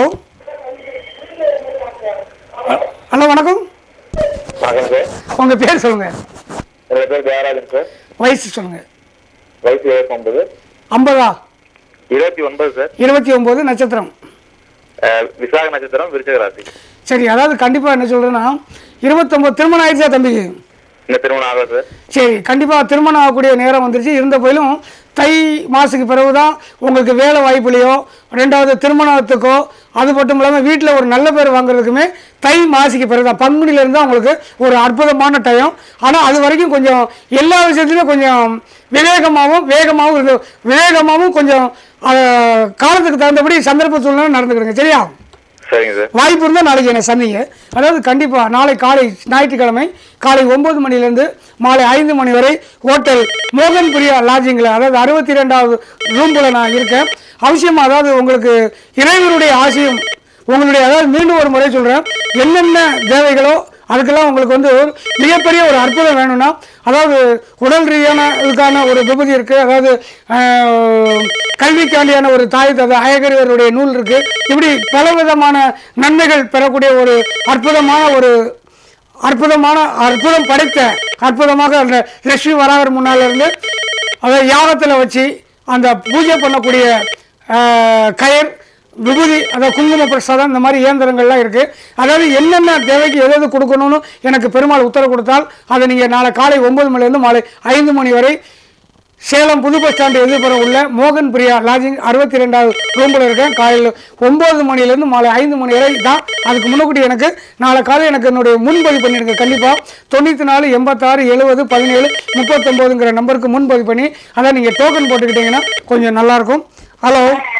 ஹலோ வணக்கம் வணக்கம் சார் உங்கள் பேர் சொல்லுங்கள் என்னோட பேர் ஜெயராஜன் சார் வயசு சொல்லுங்கள் வயசு இருபத்தி ஒன்பது ஐம்பதா இருபத்தி ஒன்பது சார் இருபத்தி ஒம்பது நட்சத்திரம் அஹ், விசாக நட்சத்திரம் விருச்சக ராசி சரி அதாவது கண்டிப்பாக என்ன சொல்கிறேன்னா இருபத்தொம்பது திருமணம் ஆயிடுச்சா தம்பிக்கு இந்த திருமணம் ஆகல சார் சரி கண்டிப்பாக திருமணம் ஆகக்கூடிய நேரம் வந்துருச்சு இருந்த போதிலும் தை மாதத்துக்கு பிறகு தான் உங்களுக்கு வேலை வாய்ப்புலையோ ரெண்டாவது திருமணத்துக்கோ அது மட்டும் இல்லாமல் வீட்டில் ஒரு நல்ல பேர் வாங்குறதுக்குமே தை மாசிக்கு பிறகு தான் பங்குனிலேருந்து தான் உங்களுக்கு ஒரு அற்புதமான டைம் ஆனால் அது வரைக்கும் கொஞ்சம் எல்லா விஷயத்துலையும் கொஞ்சம் விவேகமாகவும் வேகமாகவும் இருந்து விவேகமாகவும் கொஞ்சம் அஹ், காலத்துக்கு தகுந்தபடி சந்தர்ப்ப சூழ்நிலை நடந்துக்கிடுங்க சரியா சரிங்க சார் வாய்ப்பு இருந்தால் நாளைக்கு என்னை சந்திங்க அதாவது கண்டிப்பாக நாளை காலை ஞாயிற்றுக்கிழமை காலை ஒம்பது மணிலேருந்து மாலை ஐந்து மணி வரை ஹோட்டல் மோகன் பிரியா லாட்ஜிங்கில் அதாவது அறுபத்தி ரெண்டாவது ரூமில் நான் இருக்கேன் அவசியமாக அதாவது உங்களுக்கு இறைவனுடைய ஆசையும் உங்களுடைய அதாவது மீண்டும் ஒரு முறை சொல்கிறேன் என்னென்ன தேவைகளோ அதுக்கெல்லாம் உங்களுக்கு வந்து ஒரு மிகப்பெரிய ஒரு அற்புதம் வேணும்னா அதாவது உடல் ரீதியான இதுக்கான ஒரு விபதி இருக்குது அதாவது ஆஹ், கல்விக்காண்டியான ஒரு தாய் தந்தை அயகரியருடைய நூல் இருக்குது இப்படி பலவிதமான நன்மைகள் பெறக்கூடிய ஒரு அற்புதமான ஒரு அற்புதமான அற்புதம் படைத்த அற்புதமாக அந்த லட்சுமி வராகர் முன்னால் இருந்து அதை யாகத்தில் வச்சு அந்த பூஜை பண்ணக்கூடிய ஆஹ், கயர் விபூதி அதாவது குங்கும பிரசாதம் இந்த மாதிரி இயந்திரங்கள்லாம் இருக்குது அதாவது என்னென்ன தேவைக்கு எது எது கொடுக்கணும்னு எனக்கு பெருமாள் உத்தரவு கொடுத்தால் அதை நீங்கள் நாளை காலை ஒன்பது மணிலேருந்து மாலை ஐந்து மணி வரை சேலம் புது பஸ் ஸ்டாண்டு எதிர்ப்புறம் உள்ள மோகன் பிரியா லாட்ஜிங் அறுபத்தி ரெண்டாவது ரூமில் இருக்கேன் காலையில் ஒம்பது மணிலேருந்து மாலை ஐந்து மணி வரை தான் அதுக்கு முன்னக்கூட்டி எனக்கு நாளை காலை எனக்கு என்னுடைய முன்பதிவு பண்ணிடுங்க கண்டிப்பாக தொண்ணூற்றி நாலு எண்பத்தாறு எழுபது பதினேழு முப்பத்தொம்போதுங்கிற நம்பருக்கு முன்பதிவு பண்ணி அதான் நீங்கள் டோக்கன் போட்டுக்கிட்டிங்கன்னா கொஞ்சம் நல்லாயிருக்கும் ஹலோ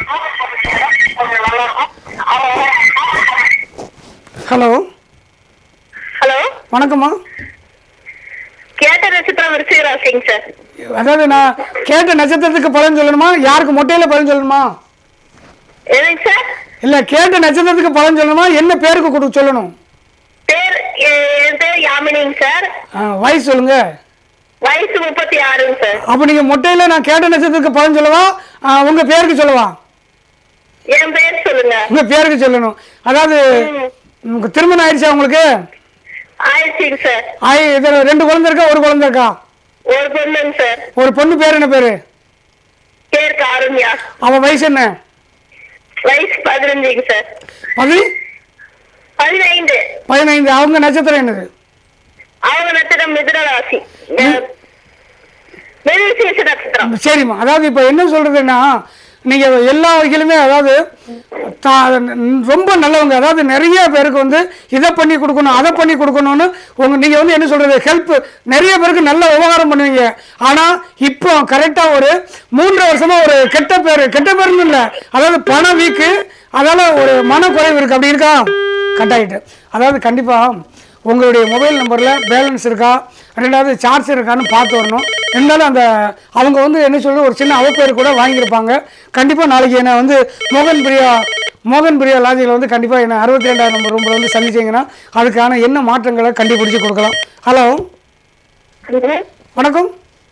ஹலோ ஹலோ வணக்கம்மா கேட்ட நட்சத்திரம் விருச்சிக ராசிங்க சார் அதாவது நான் கேட்ட நட்சத்திரத்துக்கு பலன் சொல்லணுமா யாருக்கு மொட்டையில் பலன் சொல்லணுமா எதுங்க சார் இல்லை கேட்ட நட்சத்திரத்துக்கு பலன் சொல்லணுமா என்ன பேருக்கு கொடு சொல்லணும் பேர் எ- என் பேர் யாமினிங்க சார் ஆ, வயசு சொல்லுங்க வயசு முப்பத்தி ஆறுங்க சார் அப்போ நீங்கள் மொட்டையில் நான் கேட்ட நட்சத்திரத்துக்கு பலன் சொல்லவா ஆ, உங்க பேருக்கு சொல்லவா என் பேர் சொல்லுங்க உங்க பேருக்கு சொல்லணும் அதாவது உங்க திருமணம் ஆயிடுச்சா உங்களுக்கு ஆயிடுச்சுங்க சார் ஆயி இதுல ரெண்டு குழந்தை இருக்கா ஒரு குழந்தை இருக்கா ஒரு பொண்ணுங்க சார் ஒரு பொண்ணு பேர் என்ன பேரு பேர் காருண்யா அவன் வயசு என்ன வயசு பதினஞ்சுங்க சார் பதி பதினைந்து பதினைந்து அவங்க நட்சத்திரம் என்னது அவங்க நட்சத்திரம் மிதுன ராசி மிருகசீச நட்சத்திரம் சரிம்மா அதாவது இப்போ என்ன சொல்றதுன்னா நீங்க எல்லா வகையிலுமே அதாவது தா- ரொம்ப நல்லவங்க அதாவது நிறைய பேருக்கு வந்து இதை பண்ணி கொடுக்கணும் அதை பண்ணி கொடுக்கணும்னு உங்க நீங்க வந்து என்ன சொல்றது ஹெல்ப் நிறைய பேருக்கு நல்ல விவகாரம் பண்ணுவீங்க ஆனா இப்போ கரெக்டா ஒரு மூன்று வருஷமா ஒரு கெட்ட பேர் கெட்ட பேர்னு இல்லை அதாவது பண வீக்கு அதால ஒரு மனக்குறைவு இருக்கு அப்படி இருக்கா கட் ஆயிட்டு அதாவது கண்டிப்பா உங்களுடைய மொபைல் நம்பரில் பேலன்ஸ் இருக்கா ரெண்டாவது சார்ஜ் இருக்கான்னு பார்த்து வரணும் இருந்தாலும் அந்த அவங்க வந்து என்ன சொல்லி ஒரு சின்ன அவப்பேர் கூட வாங்கியிருப்பாங்க கண்டிப்பாக நாளைக்கு என்னை வந்து மோகன் பிரியா மோகன் பிரியா லாஜியில் வந்து கண்டிப்பாக என்ன அறுபத்தி ரெண்டாயிரம் நம்பர் ரூமில் வந்து சந்திச்சிங்கன்னா அதுக்கான என்ன மாற்றங்களை கண்டுபிடிச்சு கொடுக்கலாம் ஹலோ ஹலோ வணக்கம்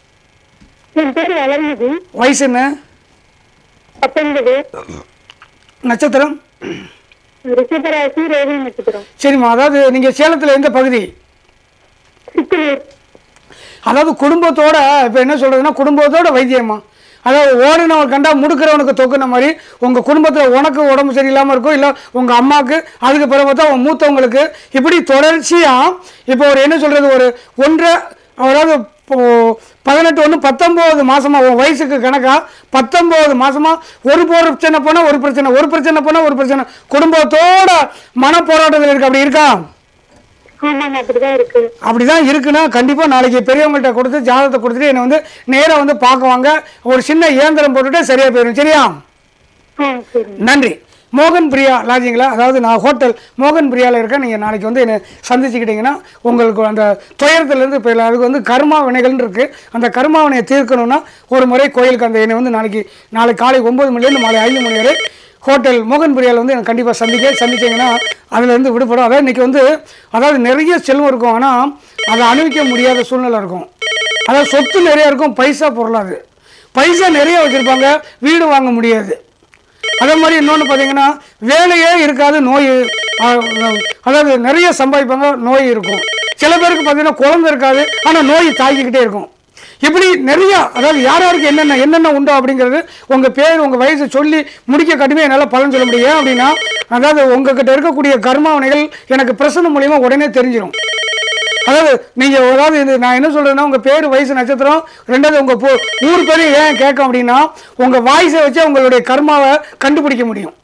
என் பேர் வளர்மதி வயசு என்ன பத்தொன்பது நட்சத்திரம் ரிஷபராசி ரோகிணி நட்சத்திரம் சரிம்மா அதாவது நீங்கள் சேலத்தில் எந்த பகுதி சித்தூர் அதாவது குடும்பத்தோட இப்போ என்ன சொல்றதுன்னா குடும்பத்தோட வைத்தியம்மா அதாவது ஓடினவன் கண்டா முடுக்கிறவனுக்கு தொக்குன மாதிரி உங்கள் குடும்பத்தில் உனக்கு உடம்பு சரியில்லாமல் இருக்கும் இல்லை உங்கள் அம்மாவுக்கு அதுக்கு பிறகு பார்த்தா உன் மூத்தவங்களுக்கு இப்படி தொடர்ச்சியாக இப்போ ஒரு என்ன சொல்கிறது ஒரு ஒன்றரை அதாவது இப்போ பதினெட்டு ஒன்று பத்தொம்போது மாசமா உன் வயசுக்கு கணக்கா பத்தொம்போது மாசமா ஒரு பிரச்சனை போனால் ஒரு பிரச்சனை ஒரு பிரச்சனை போனால் ஒரு பிரச்சனை குடும்பத்தோட மன போராட்டத்தில் இருக்கு அப்படி இருக்கா ஆமாங்க அப்படிதான் இருக்கு அப்படிதான் இருக்குன்னா கண்டிப்பாக நாளைக்கு பெரியவங்கள்ட்ட கொடுத்து ஜாதகத்தை கொடுத்துட்டு என்னை வந்து நேராக வந்து பார்க்குவாங்க ஒரு சின்ன இயந்திரம் போட்டுட்டு சரியாக போயிடும் சரியா ஆ சரி நன்றி மோகன் பிரியா லாஜிங்களா அதாவது நான் ஹோட்டல் மோகன் பிரியாவில் இருக்கேன் நீங்கள் நாளைக்கு வந்து என்னை சந்திச்சுக்கிட்டீங்கன்னா உங்களுக்கு அந்த துயரத்துலேருந்து இப்போ அதுக்கு வந்து கர்மா வினைகள்னு இருக்குது அந்த கர்மா வினையை தீர்க்கணும்னா ஒரு முறை கோயிலுக்கு அந்த என்னை வந்து நாளைக்கு நாளைக்கு காலை ஒம்பது மணிலேருந்து மாலை ஐந்து மணி வரை ஹோட்டல் மோகன் பிரியாவில் வந்து எனக்கு கண்டிப்பாக சந்திக்க சந்திச்சிங்கன்னா அதுலேருந்து விடுபடும் அதாவது இன்றைக்கி வந்து அதாவது நிறைய செல்வம் இருக்கும் ஆனால் அதை அனுபவிக்க முடியாத சூழ்நிலை இருக்கும் அதாவது சொத்து நிறைய இருக்கும் பைசா பொருளாது பைசா நிறைய வச்சுருப்பாங்க வீடு வாங்க முடியாது அதே மாதிரி இன்னொன்று பார்த்தீங்கன்னா வேலையே இருக்காது நோய் அஹ், அதாவது நிறைய சம்பாதிப்பாங்க நோய் இருக்கும் சில பேருக்கு பார்த்தீங்கன்னா குழந்தை இருக்காது ஆனால் நோய் தாக்கிக்கிட்டே இருக்கும் இப்படி நிறைய அதாவது யார் யாருக்கு என்னென்ன என்னென்ன உண்டோ அப்படிங்கிறது உங்கள் பேர் உங்கள் வயசு சொல்லி முடிக்க கடுமையாக என்னால் பலன் சொல்ல முடியும் ஏன் அப்படின்னா அதாவது உங்ககிட்ட இருக்கக்கூடிய கர்மாவனைகள் எனக்கு பிரசன்ன மூலியமா உடனே தெரிஞ்சிடும் அதாவது நீங்கள் அதாவது இது நான் என்ன சொல்கிறேன்னா உங்கள் பேர் வயசு நட்சத்திரம் ரெண்டாவது உங்கள் போ ஊர் பேரையும் ஏன் கேட்க அப்படின்னா உங்கள் வாய்ஸை வச்சு உங்களுடைய கர்மாவை கண்டுபிடிக்க முடியும்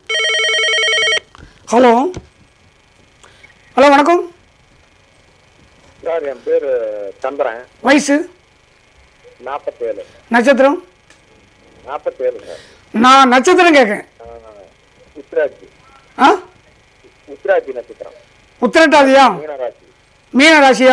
ஹலோ ஹலோ வணக்கம் சார் என் பேர் சந்திரன் வயசு நாற்பத்தேழு நட்சத்திரம் நாற்பத்தேழு சார் நான் நட்சத்திரம் கேட்கேன் உத்ராஜி ஆ உத்ராஜி நட்சத்திரம் உத்திரட்டாதியா மீனராசி மீன ராசியா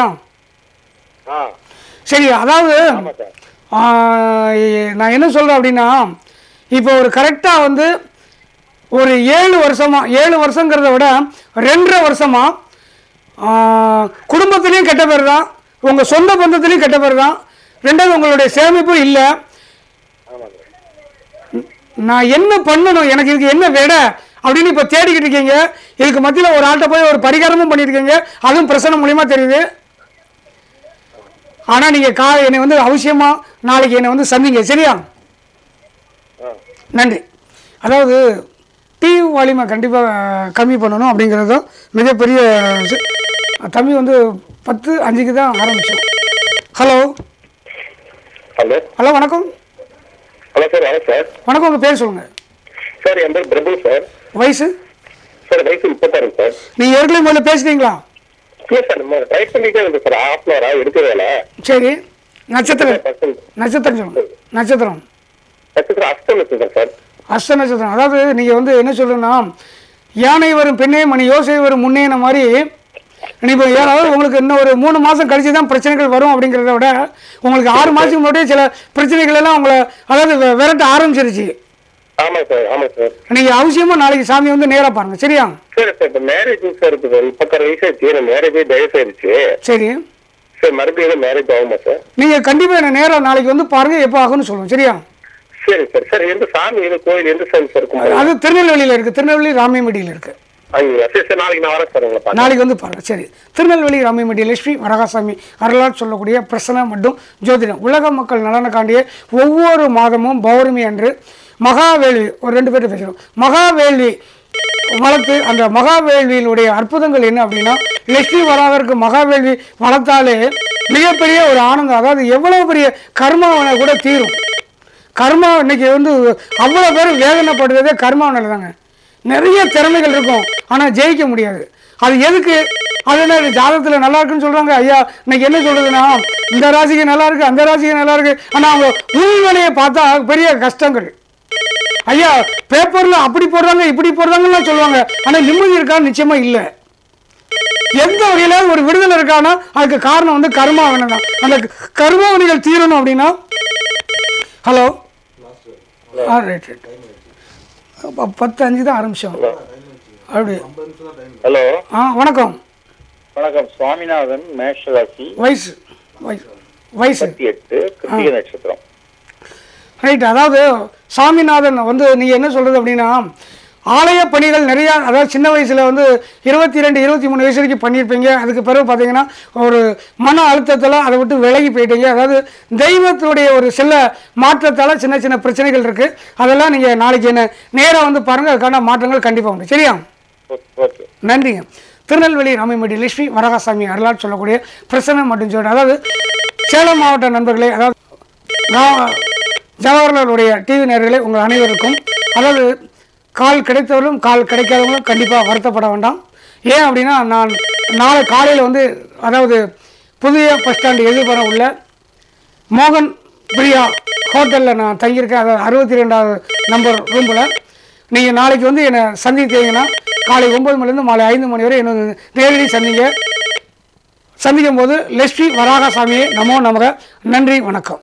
ஆ சரி அதாவது ஆமா சார் ஆ, நான் என்ன சொல்கிறேன் அப்படின்னா இப்போ ஒரு கரெக்டாக வந்து ஒரு ஏழு வருஷமா ஏழு வருஷங்கிறத விட ரெண்டரை வருஷமா ஆ, குடும்பத்துலேயும் கெட்ட பேர் தான் உங்கள் சொந்த பந்தத்துலேயும் கெட்ட பேர் தான் ரெண்டாவது உங்களுடைய சேமிப்பும் இல்லை ஆமா சார் நான் என்ன பண்ணணும் எனக்கு இதுக்கு என்ன விட அப்படின்னு இப்போ தேடிக்கிட்டு இருக்கீங்க இதுக்கு மத்தியில் ஒரு ஆள்கிட்ட போய் ஒரு பரிகாரமும் பண்ணியிருக்கீங்க அதுவும் பிரச்சனை மூலியமா தெரியுது ஆனால் நீங்கள் கா என்னை வந்து அவசியமாக நாளைக்கு என்னை வந்து சந்திங்க சரியா ஆ நன்றி அதாவது டிவி வால்யூமை கண்டிப்பாக கம்மி பண்ணணும் அப்படிங்கிறது தான் மிகப்பெரிய விஷயம். தம்பி வந்து பத்து அஞ்சுக்கு தான் ஆரம்பித்தோம் ஹலோ ஹலோ ஹலோ வணக்கம் ஹலோ சார் வணக்கம் சார் வணக்கம் உங்கள் பேர் சொல்லுங்கள் சார் என் பேர் பிரபு சார் வயசு சார் வயசு முப்பத்தாறு சார் நீங்கள் ஏற்கனவே முதல்ல பேசிட்டீங்களா இல்லை சார் நம்ம ட்ரை பண்ணிட்டே இருக்கு சார் ஹாஃப் அன் ஹவரா எடுக்கிறதில்ல சரி நட்சத்திரம் பர்சன்ட் நட்சத்திரம் சொல்லுங்க நட்சத்திரம் நட்சத்திரம் அஸ்தம் நட்சத்திரம் சார் அஷ்ட நட்சத்திரம் அதாவது நீங்கள் வந்து என்ன சொல்றேன்னா யானை வரும் பெண்ணே மணி யோசை வரும் முன்னேன மாதிரி நீ இப்போ யாராவது உங்களுக்கு இன்னும் ஒரு மூணு மாதம் கழிச்சு தான் பிரச்சனைகள் வரும் அப்படிங்கிறத விட உங்களுக்கு ஆறு மாதத்துக்கு முன்னாடியே சில பிரச்சனைகள் எல்லாம் உங்களை அதாவது வெ- விரட்ட ஆரம்பிச்சிருச்சு ஆமா சார் ஆமா சார் நீங்கள் அவசியமாக நாளைக்கு சாமி வந்து நேராக பாருங்க சரியா சார் சார் இப்போ மேரேஜ் சார் இருக்குது முப்பத்தாறு வயசு ஆச்சு எனக்கு மேரேஜே டயஸ் ஆயிடுச்சு சரி சார் மறுபடியும் மேரேஜ் ஆகுமா சார் நீங்கள் கண்டிப்பாக என்ன நேராக நாளைக்கு வந்து பாருங்கள் எப்போ ஆகும்னு சொல்லுவோம் சரியா சரி சார் சார் எந்த சாமி எந்த கோயில் எந்த சாமி சார் இருக்கும் அது திருநெல்வேலியில் இருக்குது திருநெல்வேலி ராமியம்பட்டியில் இருக்குது அங்கேங்களா சரி சார் நாளைக்கு நான் வரேன் சார் உங்களை பார்க்க நாளைக்கு வந்து பாருங்க சரி திருநெல்வேலி ராமியம்பட்டி லட்சுமி வரகாசாமி அருளால் சொல்லக்கூடிய பிரசனை மற்றும் ஜோதிடம் உலக மக்கள் நலனுக்காண்டிய ஒவ்வொரு மாதமும் பௌர்ணமி அன்று மகாவேள்வி ஒரு ரெண்டு பேர்ட்ட பேசுகிறோம் மகாவேள்வி வளர்த்து அந்த மகாவேள்வியினுடைய அற்புதங்கள் என்ன அப்படின்னா லட்சுமி வராதற்கு மகாவேள்வி வளர்த்தாலே மிகப்பெரிய ஒரு ஆனந்தம் அதாவது எவ்வளவு பெரிய கர்மாவனை கூட தீரும் கர்மா இன்னைக்கு வந்து அவ்வளோ பேர் வேதனைப்படுறதே கர்மாவனால தாங்க நிறைய திறமைகள் இருக்கும் ஆனால் ஜெயிக்க முடியாது அது எதுக்கு அது என்ன ஜாதகத்தில் நல்லா இருக்குன்னு சொல்கிறாங்க ஐயா இன்னைக்கு என்ன சொல்கிறதுன்னா இந்த ராசிக்கு நல்லா இருக்கு அந்த ராசிக்கு நல்லா இருக்கு ஆனால் அவங்க உள்நிலையை பார்த்தா பெரிய கஷ்டங்கள் ஐயா பேப்பரில் அப்படி போடுறாங்க இப்படி போடுறாங்கன்னு சொல்லுவாங்க ஆனால் நிம்மதி இருக்கான்னு நிச்சயமாக இல்லை எந்த வகையில ஒரு விடுதலை இருக்கானா அதுக்கு காரணம் வந்து கர்மாவனை தான் அந்த கர்மாவணிகள் தீரணும் அப்படின்னா ஹலோ ஆ ரைட் ரைட் அப்போ பத்து அஞ்சு தான் ஆரம்பிச்சோம் அப்படி ஹலோ ஆ வணக்கம் வணக்கம் சுவாமிநாதன் மேஷராசி வயசு வயசு வயசு முப்பத்தி எட்டு கிருத்திகை நட்சத்திரம் ரைட் அதாவது சாமிநாதன் வந்து நீங்கள் என்ன சொல்கிறது அப்படின்னா ஆலய பணிகள் நிறையா அதாவது சின்ன வயசில் வந்து இருபத்தி ரெண்டு இருபத்தி மூணு வயசு வரைக்கும் பண்ணியிருப்பீங்க அதுக்கு பிறகு பார்த்தீங்கன்னா ஒரு மன அழுத்தத்தில் அதை விட்டு விலகி போயிட்டீங்க அதாவது தெய்வத்துடைய ஒரு சில மாற்றத்தால் சின்ன சின்ன பிரச்சனைகள் இருக்குது அதெல்லாம் நீங்கள் நாளைக்கு என்ன நேராக வந்து பாருங்கள் அதுக்கான மாற்றங்கள் கண்டிப்பாக உண்டு சரியா ஓகே நன்றிங்க திருநெல்வேலி ராமிமடி லட்சுமி வரகாசாமி அருளால் சொல்லக்கூடிய பிரசன்ன மற்றும் சொல்கிறேன் அதாவது சேலம் மாவட்ட நண்பர்களே அதாவது கா- ஜவஹர்லாலுடைய டிவி நேயர்களே உங்கள் அனைவருக்கும் அதாவது கால் கிடைத்தவர்களும் கால் கிடைக்காதவங்களும் கண்டிப்பாக வருத்தப்பட வேண்டாம் ஏன் அப்படின்னா நான் நாளை காலையில் வந்து அதாவது புதிய பஸ் ஸ்டாண்டு எதிர்பார உள்ள மோகன் பிரியா ஹோட்டலில் நான் தங்கியிருக்கேன் அதாவது அறுபத்தி ரெண்டாவது நம்பர் ரூமில் நீங்கள் நாளைக்கு வந்து என்னை சந்தித்தீங்கன்னா காலை ஒம்பது மணிலேருந்து மாலை ஐந்து மணி வரை என்னை நேரடி சந்திங்க சந்திக்கும் போது லட்சுமி வராகசாமியை நமோ நமக நன்றி வணக்கம்